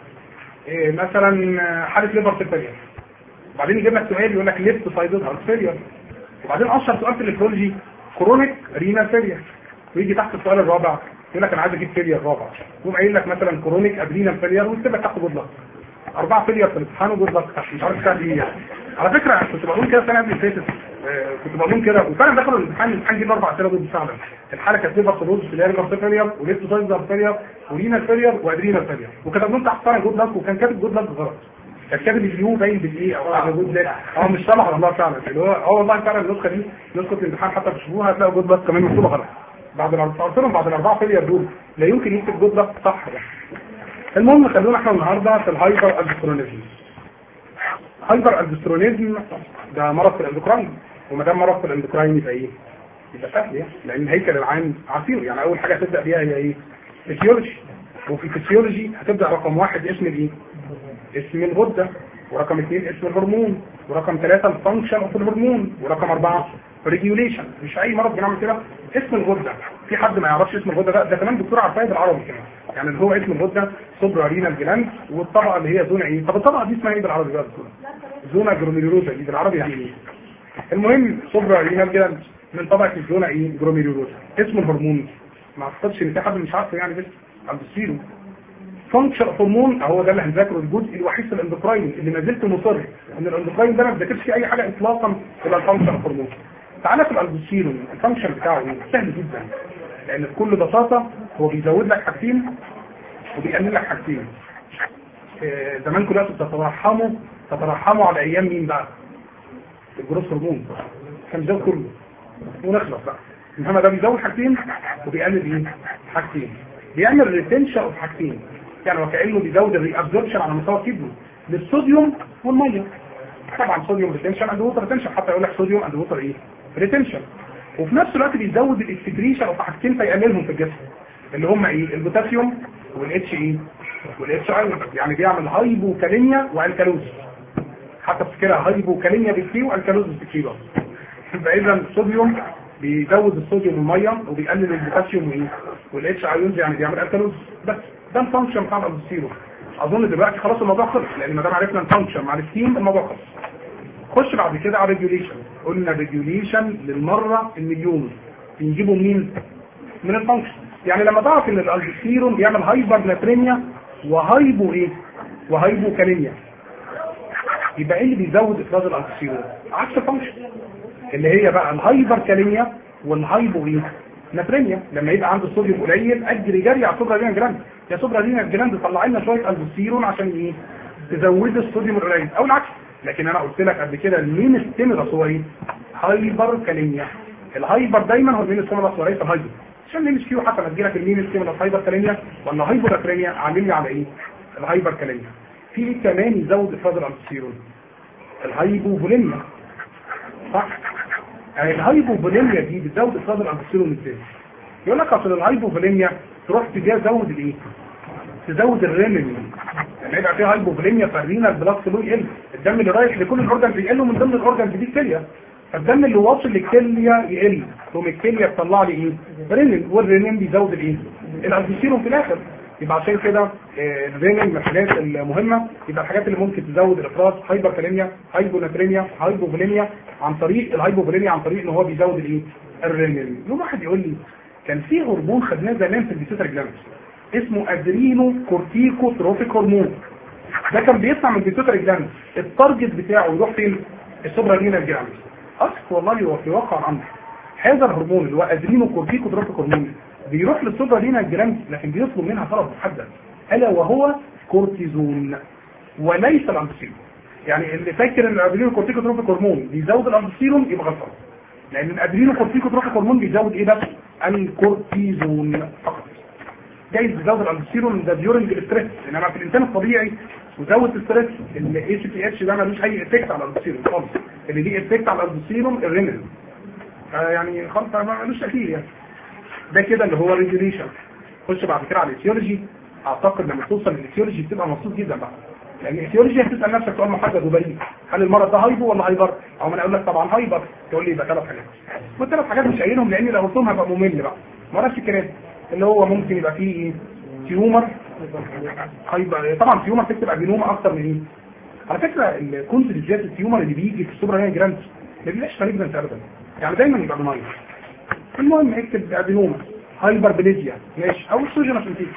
إيه مثلا حاله ليفر فيلير وبعدين يجيب لك سؤال يقول لك ليفت سايدد هارت فيلير وبعدين اشهر سؤال في النفرولوجي كرونيك رينال فيلير ويجي تحت السؤال الرابع يقول لك انا عايز اجيب فيلير رابع يقوم قايل لك مثلا كرونيك ادرينال فيلير ويكتب لك تحت جود لك اربعه فيلير في الامتحان وجود لك مش عارف تعمل ايه يعني على فكره كنت بقول كده السنه قبل اللي فاتت آه، كنت بقول لهم كده وفعلا دخلوا الامتحان الامتحان جه اربع اسئله دول فعلا الحاله كانت ليفر سيروز في الارجر فيلير وليفت سايزر فيلير ورينا فيلير وادرينا فيلير وكتب لهم تحت طبعا جود لاك وكان كاتب جود لاك غلط كان كاتب اليو باين بالايه او حاجه جود لاك اه مش طبعا والله فعلا اللي هو اه والله فعلا النسخه دي نسخه الامتحان حتى تشوفوها هتلاقوا جود لاك كمان مكتوبه غلط بعد الاربعه قلت لهم بعد الاربعه فيلير دول لا يمكن يكتب جود لاك صح يعني المهم خلونا احنا النهارده في الهايبر الدسترونيزم هايبر الدسترونيزم ده مرض في الاندوكراين وما دام مرض في الاندوكراين يبقى ايه؟ يبقى سهل يعني لان الهيكل العام عصير يعني اول حاجه هتبدا بيها هي ايه؟ فيسيولوجي وفي الفسيولوجي هتبدا رقم واحد اسم الايه؟ اسم الغده ورقم اثنين اسم الهرمون ورقم ثلاثة الفانكشن اوف الهرمون ورقم أربعة ريجيوليشن مش أي مرض بنعمل كده اسم الغدة في حد ما يعرفش اسم الغدة ده ده كمان دكتور عارفاه بالعربي كمان يعني اللي هو اسم الغدة سوبرا رينال جلاند والطبقة اللي هي زونة ايه طب الطبقة دي اسمها ايه بالعربي بقى دكتور زونة جروميروزا دي بالعربي يعني ايه المهم سوبرا رينال جلاند من طبقة الزونة ايه جروميروزا اسم الهرمون ما اعتقدش ان في حد مش عارفه يعني بس عند السيرو فانكشن هرمون هو ده اللي هنذاكره الجزء الوحيد في الاندوكراين اللي ما زلت مصر ان الاندوكراين ده ما بذاكرش فيه اي حاجه اطلاقا الا الفانكشن هرمون تعالى في الالبوستيرون الفانكشن بتاعه ايه؟ سهل جدا لان بكل بساطه هو بيزود لك حاجتين وبيقلل لك حاجتين آه، زمان كلها تترحموا تترحموا على ايام مين بقى؟ الجروس هرمون كان بيزود كله ونخلص بقى انما ده بيزود حاجتين وبيقلل ايه؟ حاجتين بيعمل ريتنشن اوف حاجتين يعني وكانه بيزود الري ابزوربشن على مستوى الكبد للصوديوم والميه طبعا صوديوم ريتنشن اند ووتر ريتنشن حتى يقول لك صوديوم اند ووتر ايه ريتنشن وفي نفس الوقت بيزود الاكسكريشن اوف حاجتين فيقللهم في الجسم اللي هم ايه البوتاسيوم والاتش اي والاتش اي يعني بيعمل هايبوكاليميا والكالوز حتى افتكرها هايبوكاليميا بالكي والكالوز بالكي بقى يبقى اذا الصوديوم بيزود الصوديوم والميه وبيقلل البوتاسيوم وايه والاتش ايونز يعني بيعمل الكالوز بس ده الفانكشن بتاع الالبوستيرون اظن دلوقتي خلاص الموضوع خلص لان ما دام عرفنا الفانكشن مع الستيم الموضوع خلص خش بعد كده على ريجوليشن قلنا ريجوليشن للمره المليون بنجيبه منين من الفانكشن يعني لما تعرف ان الالبوستيرون بيعمل هايبر ناتريميا وهايبو ايه وهايبو كاليميا يبقى ايه اللي بيزود افراز الالبوستيرون عكس الفانكشن اللي هي بقى الهايبر كاليميا والهايبو ايه ناتريميا لما يبقى عنده الصوديوم قليل اجري جري على السوبرا رينا جراند يا سوبرا رينا جراند طلع لنا شويه البوستيرون عشان ايه تزود الصوديوم القليل او العكس لكن انا قلت لك قبل كده المين ستيمولس هو ايه هايبر كاليميا الهايبر دايما هو المين ستيمولس وليس الهايبر عشان نمشي فيه حتى ما تجيلك المين ستيمولس هايبر كاليميا ولا هايبر ناتريميا علمني على ايه الهايبر كاليميا في ايه كمان يزود افراز الالبوستيرون الهايبوفوليميا صح يعني الهايبوفوليميا دي بتزود افراز الالبوستيرون ازاي يقول لك اصل الهايبوفوليميا تروح تجي تزود الايه تزود الرينين لما يبقى فيها هايبوفوليميا فالرينا البلاد فلو يقل الدم اللي رايح لكل الاورجنز بيقل ومن ضمن الاورجنز دي الكليه فالدم اللي واصل للكليه يقل تقوم الكليه تطلع لي ايه رينين والرينين بيزود الايه الالبوستيرون في الاخر يبقى عشان كده آه، الرينين من الحاجات المهمه يبقى الحاجات اللي ممكن تزود الافراز هايبر كاليميا هايبوناتريميا هايبوفوليميا عن طريق الهايبوفوليميا عن طريق ان هو بيزود الايه الرينين يوم واحد يقول لي كان في هرمون خدناه زمان في البيتوتر جلاند اسمه ادرينو كورتيكو تروفيك هرمون ده كان بيطلع من البيتوتر جلاند التارجت بتاعه يروح فين السوبرا رينال جلاند اصل والله هو في واقع الامر هذا الهرمون اللي هو ادرينو كورتيكو تروفيك هرمون بيروح للسوبرا رينال جلاند لكن بيطلب منها طلب محدد الا وهو كورتيزون وليس الامبسيلون يعني اللي فاكر ان الادرينو كورتيكو تروفيك هرمون بيزود الامبسيلون يبقى غلطان لان الادرينو كورتيكو تروفيك هرمون بيزود ايه بس الكورتيزون فقط جايز بيزود الالبوستيرون ده ديورنج الاستريس انما في الانسان الطبيعي وزود الاستريس الاي سي بي اتش ده ملوش اي افكت على الالبوستيرون خالص اللي ليه افكت على الالبوستيرون الرينال آه يعني خالص ملوش تاثير يعني ده كده اللي هو ريجوليشن خش بعد كده على الايتيولوجي اعتقد لما توصل للايتيولوجي بتبقى مبسوط جدا بقى لان الايتيولوجي هتسال نفسك سؤال محدد وبريء هل المرض ده هايبو ولا هايبر او ما انا اقول لك طبعا هايبر تقول لي يبقى ثلاث حاجات والثلاث حاجات مش قايلهم لان لو قلتهم هبقى ممل بقى ما نفس الكلام اللي هو ممكن يبقى فيه ايه تيومر هيبقى طبعا تيومر تكتب ادينوما اكتر من ايه على فكره الكونسل بالذات التيومر اللي بيجي في السوبر هاي جراند ما بيبقاش مالجنت ابدا يعني دايما يبقى بنايل المهم اكتب ادينوما هايبر بليزيا ماشي او السوجنس انتيك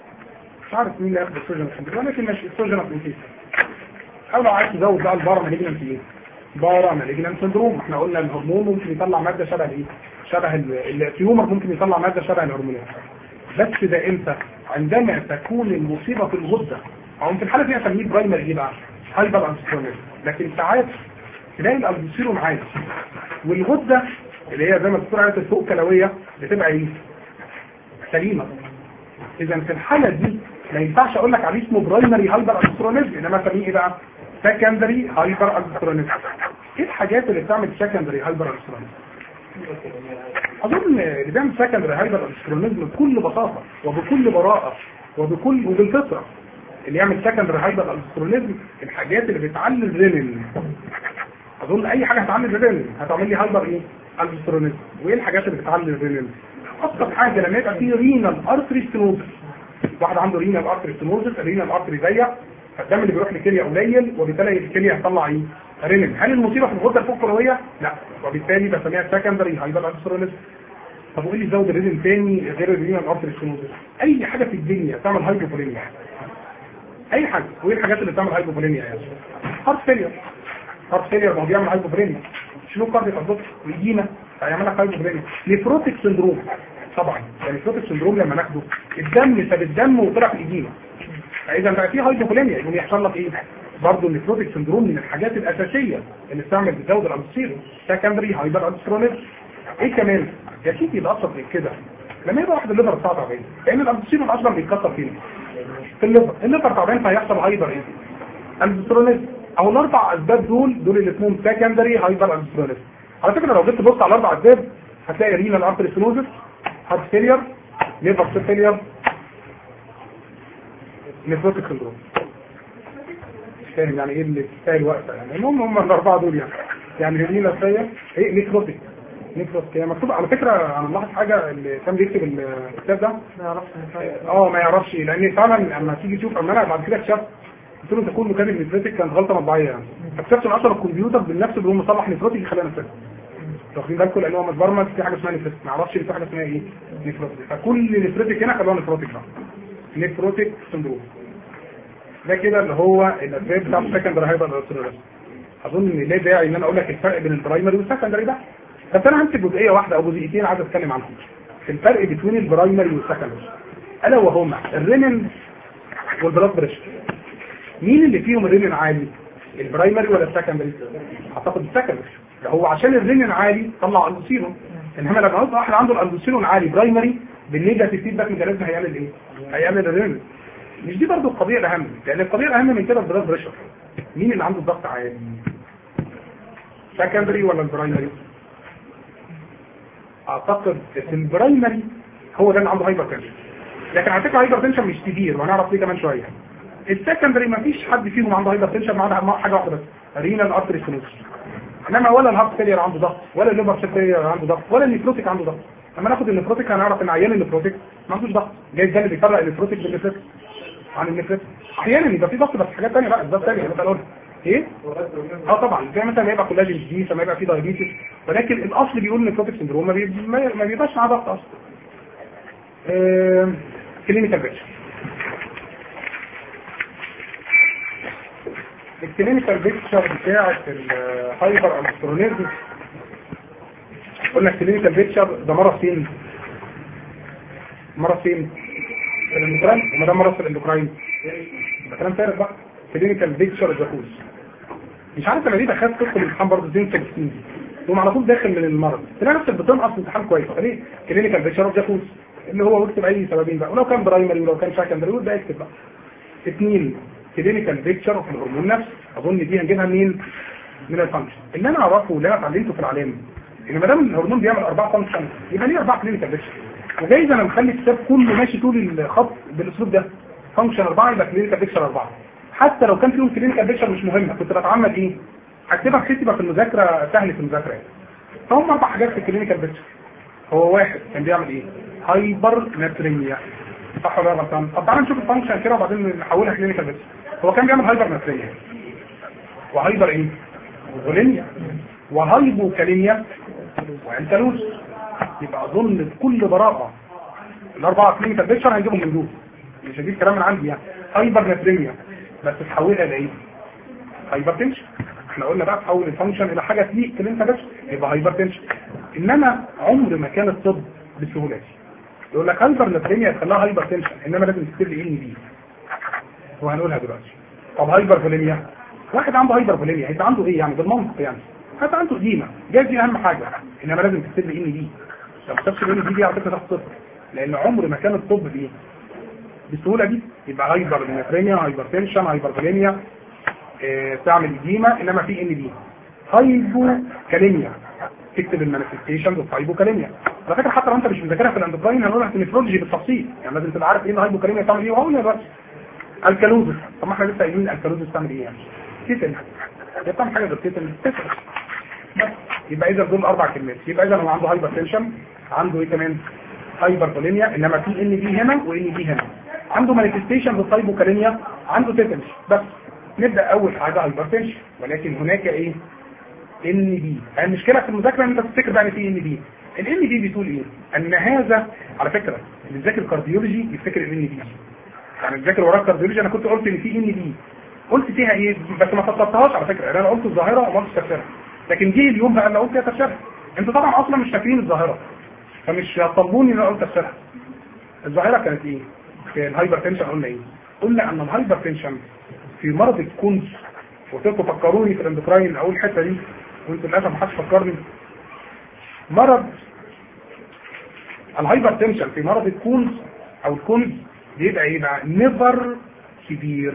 مش عارف مين اللي هياخد السوجنس انتيك ولكن ماشي السوجنس انتيك او لو عايز تزود بقى البارا مالجنت ايه بارا مالجنان سندروم احنا قلنا الهرمون ممكن يطلع ماده شبه الايه شبه ال- التيومر ممكن يطلع ماده شبه الهرمونات بس ده امتى عندما تكون المصيبه في الغده او في الحاله دي اسميه برايمري ايه بقى هايبر انستروميل لكن ساعات تلاقي الالبوسيروم عالي والغده اللي هي زي ما الدكتور قالت الفوق كلويه بتبقى ايه سليمه اذا في الحاله دي ما ينفعش اقول لك عليه اسمه برايمري هايبر انسترونيزم انما اسميه ايه بقى سكندري هايبر انسترونيزم ايه الحاجات اللي بتعمل سكندري هايبر انسترونيزم اظن اللي بيعمل سكندري هايبر انسترونيزم بكل بساطه وبكل براءه وبكل وبالفطره اللي يعمل سكندري هايبر انسترونيزم الحاجات اللي بتعلي الرينين اظن اي حاجه هتعلي الرينين هتعمل لي هايبر ايه انسترونيزم وايه الحاجات اللي بتعلي الرينين ابسط حاجه لما يبقى في رينال ارتري ستينوزس واحد عنده رينال ارتري ستينوزس الرينال ارتري ضيق فالدم اللي بيروح للكليه قليل وبالتالي الكليه هتطلع ايه رينين هل المصيبه في الغده الفوق لا وبالتالي بسميها سكندري هايبر انسترونيزم طب وايه اللي يزود الريزم تاني غير الرينال ارتري ستينوزس اي حاجه في الدنيا تعمل هايبوفوليميا اي حاجه وايه الحاجات اللي بتعمل هايبوفوليميا يعني هارت فيلير هارت فيلير ما هو بيعمل هايبوفوليميا شنو كارديو اربط ويجينا هيعمل لك هايبوفوليميا نيفروتيك سندروم طبعا يعني نيفروتيك سندروم لما ناخده الدم ساب الدم وطلع في ايدينا فاذا بقى في هايبوفوليميا يقوم يحصل لك ايه برضه النيفروتيك سندروم من الحاجات الاساسيه اللي بتعمل بتزود الانسير سكندري هايبر انسترونيزم ايه كمان يا سيدي الابسط من كده لما يبقى واحد الليفر بتاعه تعبان لان الانسير اصلا بيتكسر فين في الليفر الليفر تعبان فهيحصل هايبر ايه انسترونيزم او الاربع اسباب دول دول اللي اسمهم سكندري هايبر انسترونيزم على فكره لو جيت تبص على الاربع اسباب هتلاقي رينال ارتري ستينوزس هارت فيلير ليفر فيلير نيفروتيك سندروم مش فاهم يعني ايه اللي تستاهل وقتها يعني المهم هم الاربعه دول يعني يعني رينال فيلير ايه نيفروتيك نيفروتيك هي مكتوب على فكره انا ملاحظ حاجه اللي كان بيكتب الكتاب ده ما يعرفش اه ما يعرفش لان فعلا لما تيجي تشوف اما انا بعد كده اكتشفت قلت له تكون مكان النيفروتيك كانت غلطه مطبعيه يعني اكتشفت ان اصلا الكمبيوتر بالنفس اللي هو مصلح نيفروتيك يخليها نيفروتيك واخدين بالكم لان هو متبرمج في حاجه اسمها نيفروتيك ما اعرفش في حاجه اسمها ايه نيفروتيك فكل نيفروتيك هنا خلوها نيفروتيك بقى نيفروتيك سندروم ده كده اللي هو الاسباب بتاع السكندري هايبر انستروليزم اظن ان ليه داعي ان انا اقول لك الفرق بين البرايمري والسكندري ده بس انا همسك جزئيه واحده او جزئيتين عايز اتكلم عنهم في الفرق بين البرايمري والسكندري الا وهما الرينين والبلاد بريشر مين اللي فيهم الرينين عالي البرايمري ولا السكندري اعتقد السكندري ده هو عشان الرينين عالي طلع اندوسيرون انما لما يبقى واحد عنده الاندوسيرون عالي برايمري بالنيجاتيف فيدباك ميكانيزم هيعمل ايه هيعمل الرينين مش دي برضه القضيه الاهم لان القضيه الاهم من كده البلاد بريشر مين اللي عنده الضغط عالي سكندري ولا البرايمري اعتقد ان البرايمري هو ده اللي عنده هايبر تنشن لكن على فكره هايبر تنشن مش كبير وهنعرف ليه كمان شويه السكندري ما فيش حد فيهم عنده هايبر تنشن ما عدا حاجه واحده بس رينال ارتري ستينوز انما ولا الهارت فيلير عنده ضغط ولا الليفر فيلير عنده ضغط ولا النيفروتيك عنده ضغط لما ناخد النيفروتيك هنعرف ان عيان النيفروتيك ما عندوش ضغط جاي ده اللي بيفرق النيفروتيك بالنيفروتيك عن النيفروتيك احيانا يبقى في ضغط بس حاجات ثانيه بقى اسباب ثانيه مثلا اقول ايه اه طبعا زي مثلا يبقى كولاجين دي ما يبقى في دايابيتس ولكن الاصل بيقول نيفروتيك سندروم ما, بي... ما بيبقاش معاه ضغط اصلا آه... كلينيكال بيكتشر الكلينيكال بيكتشر بتاعه الهايبر انسترونيزم قلنا الكلينيكال بيكتشر ده مرض فين مرض فين في الاندوكراين وما ده مرض في الاندوكراين ده كلام فارغ بقى كلينيكال بيكتشر جاكوز مش عارف انا ليه دخلت تدخل الامتحان برضه زي انت دي تقوم على طول داخل من المرض تلاقي نفسك بتنقص امتحان كويس ليه كلينيكال بيكتشر جاكوز اللي هو واكتب اي سببين بقى ولو كان برايمري ولو كان سكندري وده اكتب بقى اثنين كلينيكال بيكتشر في الهرمون نفسه اظن دي هنجيبها منين من الفانكشن اللي انا اعرفه اللي انا اتعلمته في العلامه ان ما دام الهرمون بيعمل اربع فانكشن يبقى ليه اربع كلينيكال بيكتشر وجايز انا مخلي الكتاب كله ماشي طول الخط بالاسلوب ده فانكشن اربعه يبقى كلينيكال بيكتشر اربعه حتى لو كان فيهم كلينيكال بيكتشر مش مهمه كنت بتعمد ايه هكتبها كتبه في المذاكره سهل في المذاكره يعني فهم اربع حاجات في الكلينيكال بيكتشر هو واحد كان بيعمل ايه هايبر ناتريميا صح ولا غلطان طب تعالى نشوف الفانكشن كده وبعدين نحولها كلينيكال بيكتشر هو كان بيعمل هايبر ناتريميا وهايبر ايه غوليميا وهايبوكاليميا وانتلوس يبقى اظن بكل براءه الاربعه كلينيكال بيكتشر هنجيبهم من دول مش هجيب كلام من عندي يعني هايبر ناتريميا بس تحولها لايه هايبر تنشن احنا قلنا بقى تحول الفانكشن الى حاجه تليق اللي انت بس يبقى هايبر تنشن انما عمر ما كان الطب بالسهوله دي يقول لك هايبر نتريميا يخليها هايبر تنشن انما لازم تكتب لي ان بي وهنقولها دلوقتي طب هايبر فوليميا واحد عنده هايبر فوليميا هيبقى عنده ايه يعني بالمنطق يعني هيبقى عنده قديمه جاي دي اهم حاجه انما لازم تكتب لي ان بي لو ما كتبتش ان بي دي على فكره تاخد صفر لان عمر ما كان الطب بايه بالسهوله دي يبقى هايبر نتريميا هايبر تنشن هايبر فوليميا اه تعمل قديمه انما في ان بي هايبو كاليميا تكتب المانيفستيشنز اوف هايبو كاليميا على فكره حتى لو انت مش مذاكرها في الاندوكراين هنقولها في النفرولوجي بالتفصيل يعني لازم تبقى عارف ايه الهايبو كاليميا بتعمل ايه وهقول دلوقتي الكالوزس طب ما احنا لسه قايلين الكالوزس بتعمل ايه يعني تيتن هي بتعمل حاجه غير تيتن تيتن بس يبقى اذا دول اربع كلمات يبقى اذا هو عنده هايبر تنشن عنده ايه كمان هايبر بوليميا انما في ان بي هنا وان بي هنا عنده مانيفستيشن بالهايبوكاليميا عنده تيتنش بس نبدا اول حاجه هايبر تنشن ولكن هناك ايه ان بي المشكله في المذاكره ان انت تفتكر بقى ان في ان بي الان بي بتقول ايه ان هذا على فكره اللي بيذاكر كارديولوجي يفتكر الان بي يعني بذاكر وراك كارديولوجي انا كنت قلت ان في ان بي قلت فيها ايه بس ما فصلتهاش على فكره انا قلت الظاهره وما قلتش تفسيرها لكن جه اليوم بقى اللي قلت فيها تفسيرها انتوا طبعا اصلا مش فاكرين الظاهره فمش هتطلبوني ان انا قلت تفسيرها الظاهره كانت ايه في الهايبر تنشن قلنا ايه قلنا ان الهايبر تنشن في مرض الكونز قلت لكم فكروني في الاندوكراين اول حته دي وانتوا للاسف ما حدش فكرني مرض الهايبر تنشن في مرض الكونز او الكونز بيبقى ايه بقى نيفر سيفير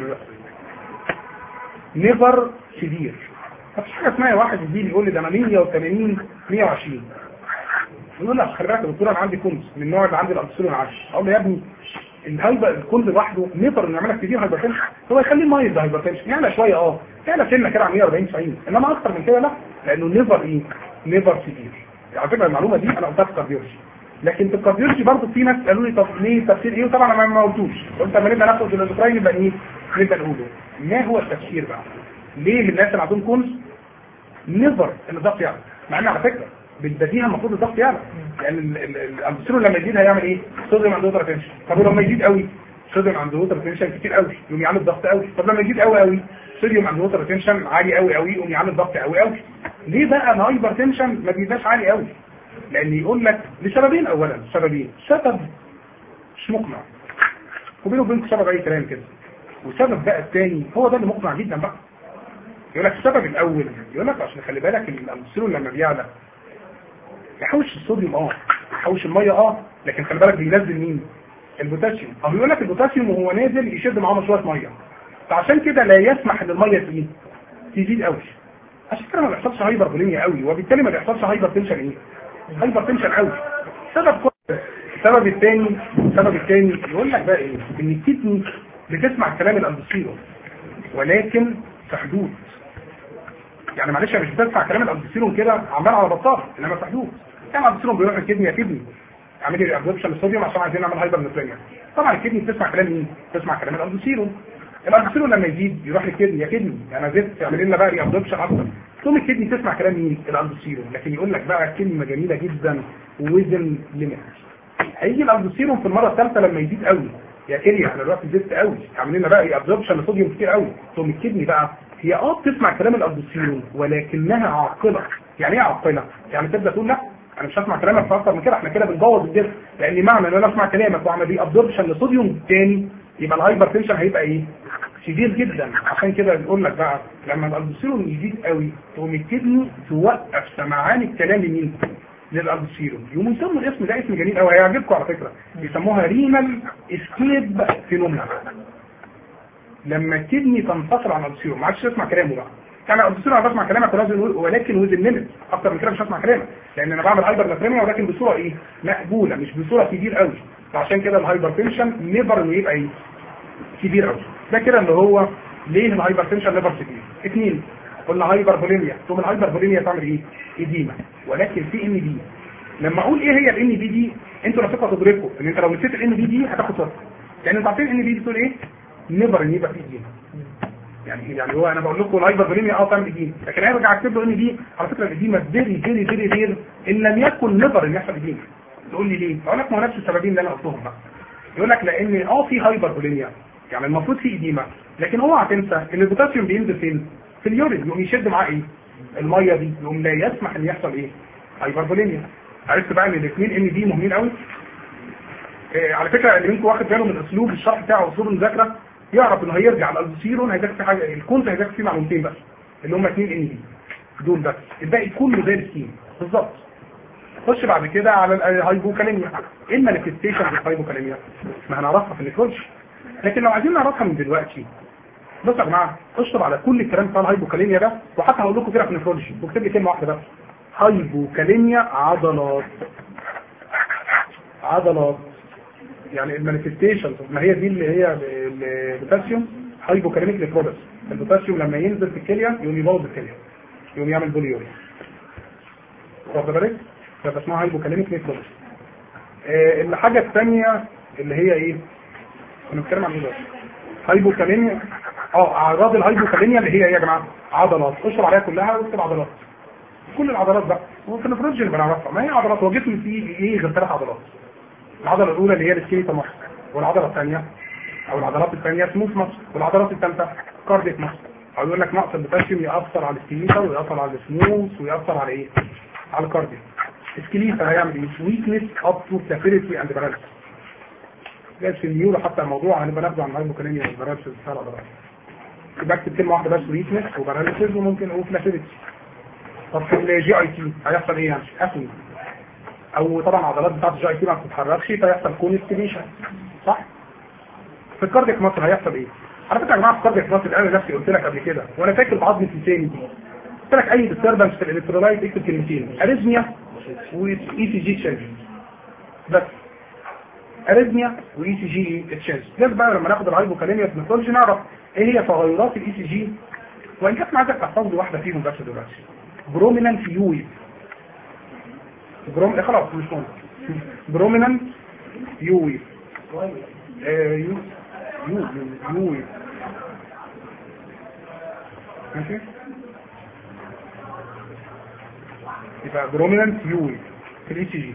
نيفر سيفير مفيش حاجه اسمها واحد يجي يقول لي ده انا 180 120 يقول لك خلي بالك يا دكتور انا عندي كونز من النوع اللي عندي الابسولون 10 اقول له يا ابني الهايبر الكونز لوحده نيفر انه يعمل لك سيفير هايبر تنشن هو يخليه مايلد هايبر تنشن يعلى شويه اه يعلى سنه كده على 140 90 انما اكتر من كده لا لانه نيفر ايه نيفر سيفير على فكره المعلومه دي انا قلتها في الكارديولوجي لكن في الكارديولوجي برضه في ناس قالوا لي طب ليه تفسير ايه وطبعا انا ما قلتوش قلت لما نبدا ناخد الاندوكراين يبقى ايه نبدا نقوله ما هو التفسير بقى ليه الناس اللي عندهم كونز نيفر ان الضغط يعلى مع ان على فكره بالبديهه المفروض الضغط يعلى لان الامبسيلون لما يزيد هيعمل ايه صوديوم عنده ووتر تنشن طب ولما يزيد قوي صوديوم عنده ووتر تنشن كتير قوي يقوم يعلي الضغط قوي طب لما يزيد قوي قوي صوديوم عنده ووتر تنشن عالي قوي قوي يقوم يعلي الضغط قوي قوي ليه بقى الهايبر تنشن ما بيبقاش عالي قوي لان يقول لك لسببين اولا سببين سبب مش مقنع وبينه وبينك سبب اي كلام كده والسبب بقى الثاني هو ده اللي مقنع جدا بقى يقول لك السبب الاول يقول لك عشان خلي بالك الامثلون لما بيعلى يحوش الصوديوم اه يحوش الميه اه لكن خلي بالك بينزل مين البوتاسيوم او يقول لك البوتاسيوم وهو نازل يشد معاه شويه ميه فعشان كده لا يسمح ان الميه تزيد تزيد قوي عشان كده ما بيحصلش هايبر بوليميا قوي وبالتالي ما بيحصلش هايبر تنشن ايه هايبر تنشن قوي سبب كل السبب الثاني السبب الثاني يقول لك بقى ايه ان الكدني بتسمع كلام الاندوسيرو ولكن في حدود يعني معلش مش بتسمع كلام الاندوسيرون كده عمال على بطال انما في حدود يعني الاندوسيرون بيروح الكدني يا كدني اعمل لي ابزوربشن للصوديوم عشان عايزين نعمل هايبر نتريميا طبعا الكدني بتسمع كلام مين بتسمع كلام الاندوسيرون الاندوسيرون لما يزيد يروح للكدني يا كدني انا زدت اعمل لنا بقى ري ابزوربشن اكتر ثم الكدني تسمع كلام مين الاندوسيرون لكن يقول لك بقى كلمه جميله جدا وزن ليميت هيجي الاندوسيرون في المره الثالثه لما يزيد قوي يا كيريا انا دلوقتي زدت قوي عاملين لنا بقى ابزوربشن لصوديوم كتير قوي ثم الكدني بقى هي اه بتسمع كلام الاندوسيرون ولكنها عاقله يعني ايه عاقله يعني تبدا تقول لا انا مش هسمع كلامك في اكتر من كده احنا كده بنبوظ الجسم لان معنى ان انا اسمع كلامك واعمل بيه ابزوربشن لصوديوم تاني يبقى الهايبر تنشن هيبقى ايه شديد جدا عشان كده بنقول لك بقى لما الاندوسيرون يزيد قوي تقوم الكدني توقف سمعان الكلام لمين للاندوسيرون يقوموا يسموا الاسم ده اسم جميل قوي هيعجبكم على فكره بيسموها رينال اسكيب فينومينا لما الكدني تنفصل عن الاندوسيرون ما عادش تسمع كلامه بقى يعني الاندوسيرون انا بسمع كلامك ولازم ولكن وزن ليميت اكتر من كده مش هسمع كلامك لان انا بعمل هايبر ناتريميا ولكن بصوره ايه مقبوله مش بصوره كبير قوي فعشان كده الهايبر تنشن نيفر انه يبقى ايه كبير قوي ده كده اللي هو ليه الهايبر تنشن نيفر كبير اثنين قلنا هايبر بوليميا ثم الهايبر بوليميا تعمل ايه اديمه ولكن في ان بي لما اقول ايه هي الان بي دي انتوا لو فكروا تدركوا ان انت لو نسيت الان بي دي هتاخد صفر لان انتوا عارفين ان بي دي بتقول ايه نيفر ان يبقى في اديمه يعني يعني هو انا بقول لكم الهايبر بوليميا اه تعمل اديمه لكن انا برجع اكتب له ان دي على فكره الاديمه فيري فيري فيري رير ان لم يكن نيفر ان يحصل اديمه تقول لي ليه؟ اقول لك ما هو نفس السببين اللي انا قلتهم بقى يقول لك لان اه في هايبر بوليميا يعني المفروض في اديمه لكن اوعى تنسى ان البوتاسيوم بينزل فين؟ في اليورين يقوم يشد معاه ايه الميه دي يقوم لا يسمح ان يحصل ايه هايبربوليميا عرفت بقى ان الاثنين ان دي مهمين قوي إيه على فكره اللي منكم واخد باله من اسلوب الشرح بتاعه اسلوب المذاكره يعرف انه هيرجع الالبوسيرون هيذاكر في حاجه الكونت هيذاكر فيه معلومتين بس اللي هم اثنين ان دي دول بس الباقي كله زي السكين بالظبط خش بعد كده على الهايبوكاليميا ايه المانيفستيشن في الهايبوكاليميا ما هنعرفها في النيكولوجي لكن لو عايزين نعرفها من دلوقتي بصوا يا جماعه اشطب على كل الكلام بتاع الهايبوكاليميا ده وحتى هقول لكم كده في النيكولوجي واكتب لي كلمه واحده بس هايبوكاليميا عضلات عضلات يعني المانيفستيشن ما هي دي اللي هي البوتاسيوم هايبوكاليميك نيكروبس البوتاسيوم لما ينزل في الكليه يقوم يبوظ الكليه يقوم يعمل بوليوريا واخد بالك فده اسمها هايبوكاليميك نيكروبس آه الحاجه الثانيه اللي هي ايه كنا بنتكلم عن ايه دلوقتي هايبوكاليميا اه اعراض الهايبوكاليميا اللي هي ايه يا جماعه عضلات اشرب عليها كلها واكتب عضلات كل العضلات بقى وفي النفرولوجي اللي بنعرفها ما هي عضلات هو جسم فيه ايه غير ثلاث عضلات العضله الاولى اللي هي السكيليتا مصر والعضله الثانيه او العضلات الثانيه سموث مصر والعضلات الثالثه كارديك مصر او يقول لك نقص البوتاسيوم ياثر على السكيليتا وياثر على السموث وياثر على ايه على الكارديك السكيليتا هيعمل ايه ويكنس اب تو سافيريتي اند باراليس جايز في النيورو حتى الموضوع هنبقى ناخده عن الهايبوكاليميا والباراليسيس بتاع العضلات يبقى اكتب كلمه واحده بس ويكنس وباراليسيس وممكن وفلاشيريتي طب في الجي اي تي هيحصل ايه يعني اسمي او طبعا العضلات بتاعت الجي اي تي ما بتتحركش فيحصل كونستيبيشن صح في الكارديك مصر هيحصل ايه على فكره يا جماعه في الكارديك مصر انا نفسي قلت لك قبل كده وانا فاكر بعضمه لساني دي قلت لك اي ديستربنس في الالكترولايت اكتب كلمتين اريزميا واي سي جي تشينج بس اريزميا واي سي جي تشينج لازم بقى لما ناخد الهايبوكاليميا في النيكولوجي نعرف ايه هي تغيرات الاي سي جي وان كانت معاك تحفظ لي واحده فيهم بس دلوقتي برومينانت يوي بروم خلاص مش مهم برومينانت يوي آه يو يو يوي ماشي يبقى برومينانت يوي في الاي سي جي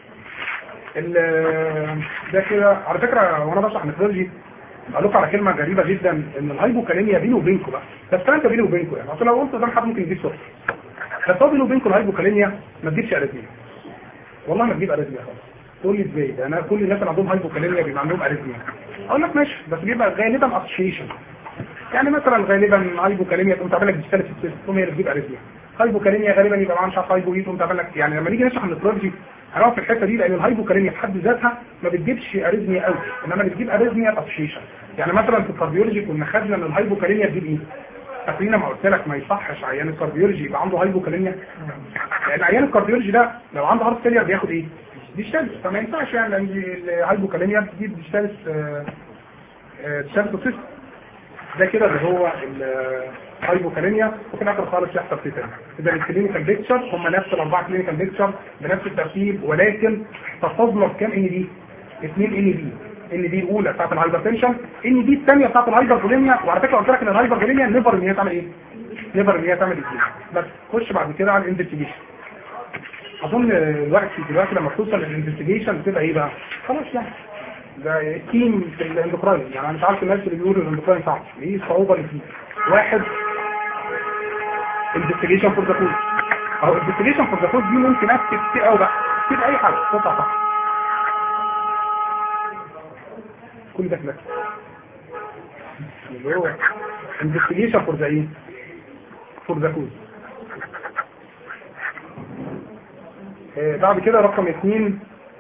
ده كده على فكره وانا بشرح ميثودولوجي اقول لكم على كلمه غريبه جدا ان الهايبوكاليميا بيني وبينكم بقى بس انت بيني وبينكم يعني اصل لو قلت قدام حد ممكن يجيب صفر بس هو بيني وبينكم الهايبوكاليميا ما تجيبش اريثميا والله ما تجيب اريثميا خالص تقول لي ازاي ده انا كل الناس اللي عندهم هايبوكاليميا بيبقى عندهم اريثميا اقول لك ماشي بس بيبقى غالبا اسوشيشن يعني مثلا غالبا هايبوكاليميا تقوم تعمل لك ديستاليس تقوم هي اللي تجيب اريثميا هايبوكاليميا غالبا يبقى معاه مش عارف هايبو تقوم تعمل لك يعني لما نيجي نشرح النفرولوجي هنقف في الحته دي لان الهايبوكاليميا في حد ذاتها ما بتجيبش اريثميا قوي انما اللي بتجيب اريثميا اسوشيشن يعني مثلا في الكارديولوجي كنا خدنا ان الهايبوكاليميا تجيب ايه فاكرين لما قلت لك ما يصحش عيان الكارديولوجي يبقى عنده هايبوكاليميا لان عيان الكارديولوجي ده لو عنده هارت فيلير بياخد ايه ديستالس فما ينفعش يعني لان الهايبوكاليميا بتجيب ديستالس ديستالس توكسيس ده كده اللي هو الهايبوكاليميا وفي الاخر خالص يحصل في تاني اذا الكلينيكال بيكتشر هم نفس الاربعه كلينيكال بيكتشر بنفس الترتيب ولكن تفاضلوا بكام ان دي 2 ان دي ان دي الاولى بتاعت الهايبرتنشن ان دي الثانيه بتاعت الهايبربوليميا وعلى فكره قلت لك ان الهايبربوليميا نيفر ان هي تعمل ايه نيفر ان هي تعمل ايه بس خش بعد كده على الانفستيجيشن اظن الوقت دلوقتي لما توصل للانفستيجيشن بتبقى ايه بقى خلاص يعني ده تيم في الاندوكراين يعني انا مش عارف الناس اللي بيقولوا الاندوكراين صعب ايه الصعوبه اللي فيه واحد انفستيجيشن فور ذا كود اهو انفستيجيشن فور ذا كود دي ممكن اكتب كتير قوي بقى اكتب اي حاجه تطلع صح كل ده كده اللي هو انفستيجيشن فور ذا ايه فور ذا كود بعد كده رقم اثنين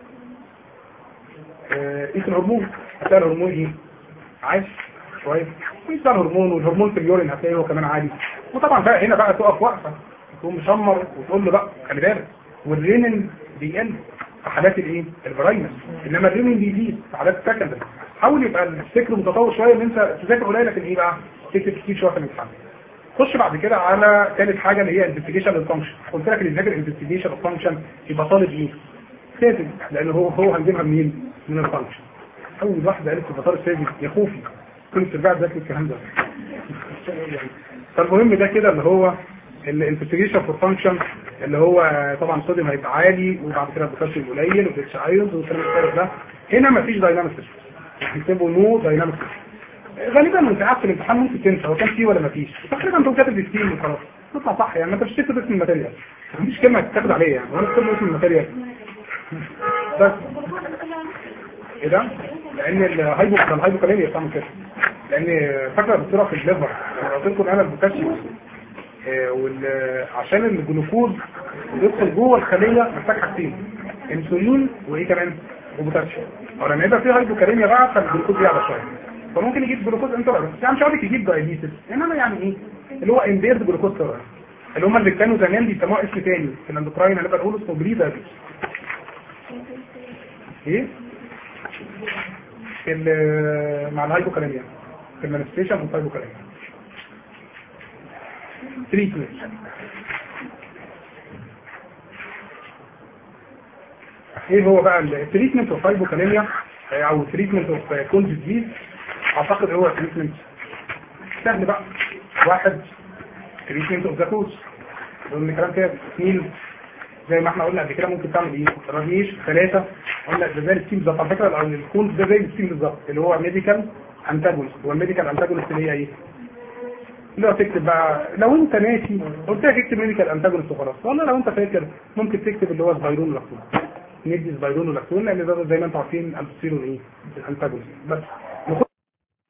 قيس الهرمون هتلاقي الهرمون ايه عايش كويس مش ده الهرمون والهرمون في اليورين هتلاقيه هو كمان عالي وطبعا بقى هنا بقى تقف وقفه تقوم مشمر وتقول له بقى خلي بالك والرينين بيقل في حالات الايه الفراينس انما الرينين بيزيد في حالات السكندري حاول يبقى الفكر متطور شويه ان انت تذاكر قليل لكن ايه بقى تكتب كتير شويه في الامتحان خش بعد كده على ثالث حاجه اللي هي انفستيجيشن للفانكشن قلت لك اللي بيذاكر انفستيجيشن للفانكشن يبقى طالب ايه سيفنج لان هو هو هنجيبها منين من الفانكشن اول واحده قالت تبقى طالب سيفنج يا خوفي كنت ترجع ذاكر الكلام ده فالمهم ده كده اللي هو الانفستيجيشن فور فانكشن اللي هو طبعا الصوديوم هيبقى عالي وبعد كده البوتاسيوم قليل والاتش ايونز والكلام الفارغ ده هنا مفيش دايناميك سيستم هنكتبه نو دايناميك سيستم غالبا وانت قاعد في الامتحان ممكن تنسى هو كان فيه ولا ما فيش تقريبا انت كاتب الستيم وخلاص تطلع صح يعني ما انت مش تكتب اسم الماتيريال مفيش كلمه تتاخد عليها يعني وانا كتبت اسم الماتيريال بس ايه ده؟ لان الهايبو الهايبوكاليميا بتعمل كده لان فاكره الدكتوره في الليفر لما قلت لكم انا البوتاسيوم آه، وال- عشان الجلوكوز يدخل جوه الخليه محتاج حاجتين انسولين وايه كمان وبوتاسيوم او لما يبقى فيه هايبوكاليميا بقى فالجلوكوز يعلى شويه فممكن يجيب جلوكوز انتولرنس يعني مش هقول لك يجيب دايبيتس انما يعني ايه اللي هو امبيرد جلوكوز تولرنس اللي هم اللي كانوا زمان بيسموها اسم تاني في الاندوكراين هنبقى نقول اسمه بري دايبيتس ايه في ال- مع الهايبوكاليميا في المانستيشن والهايبوكاليميا تريتمنت ايه هو بقى التريتمنت اوف هايبوكاليميا او تريتمنت اوف كونج ديزيز اعتقد هو تريتمنت سهل بقى واحد تريتمنت اوف ذا كوز قلنا كلام كده اثنين زي ما احنا قلنا قبل كده ممكن تعمل ايه راديش ثلاثه قلنا ده زي الستيم بالظبط على فكره او الكونز ده زي الستيم بالظبط اللي هو ميديكال انتاجونست هو الميديكال انتاجونست اللي هي ايه اللي هو تكتب بقى لو انت ناسي قلت لك اكتب ميديكال انتاجونست وخلاص والله لو انت فاكر ممكن تكتب اللي هو سبايرون لاكتون ندي سبايرون ولاكتون لان ده زي ما انتم عارفين البسيرون ايه الانتاجونست بس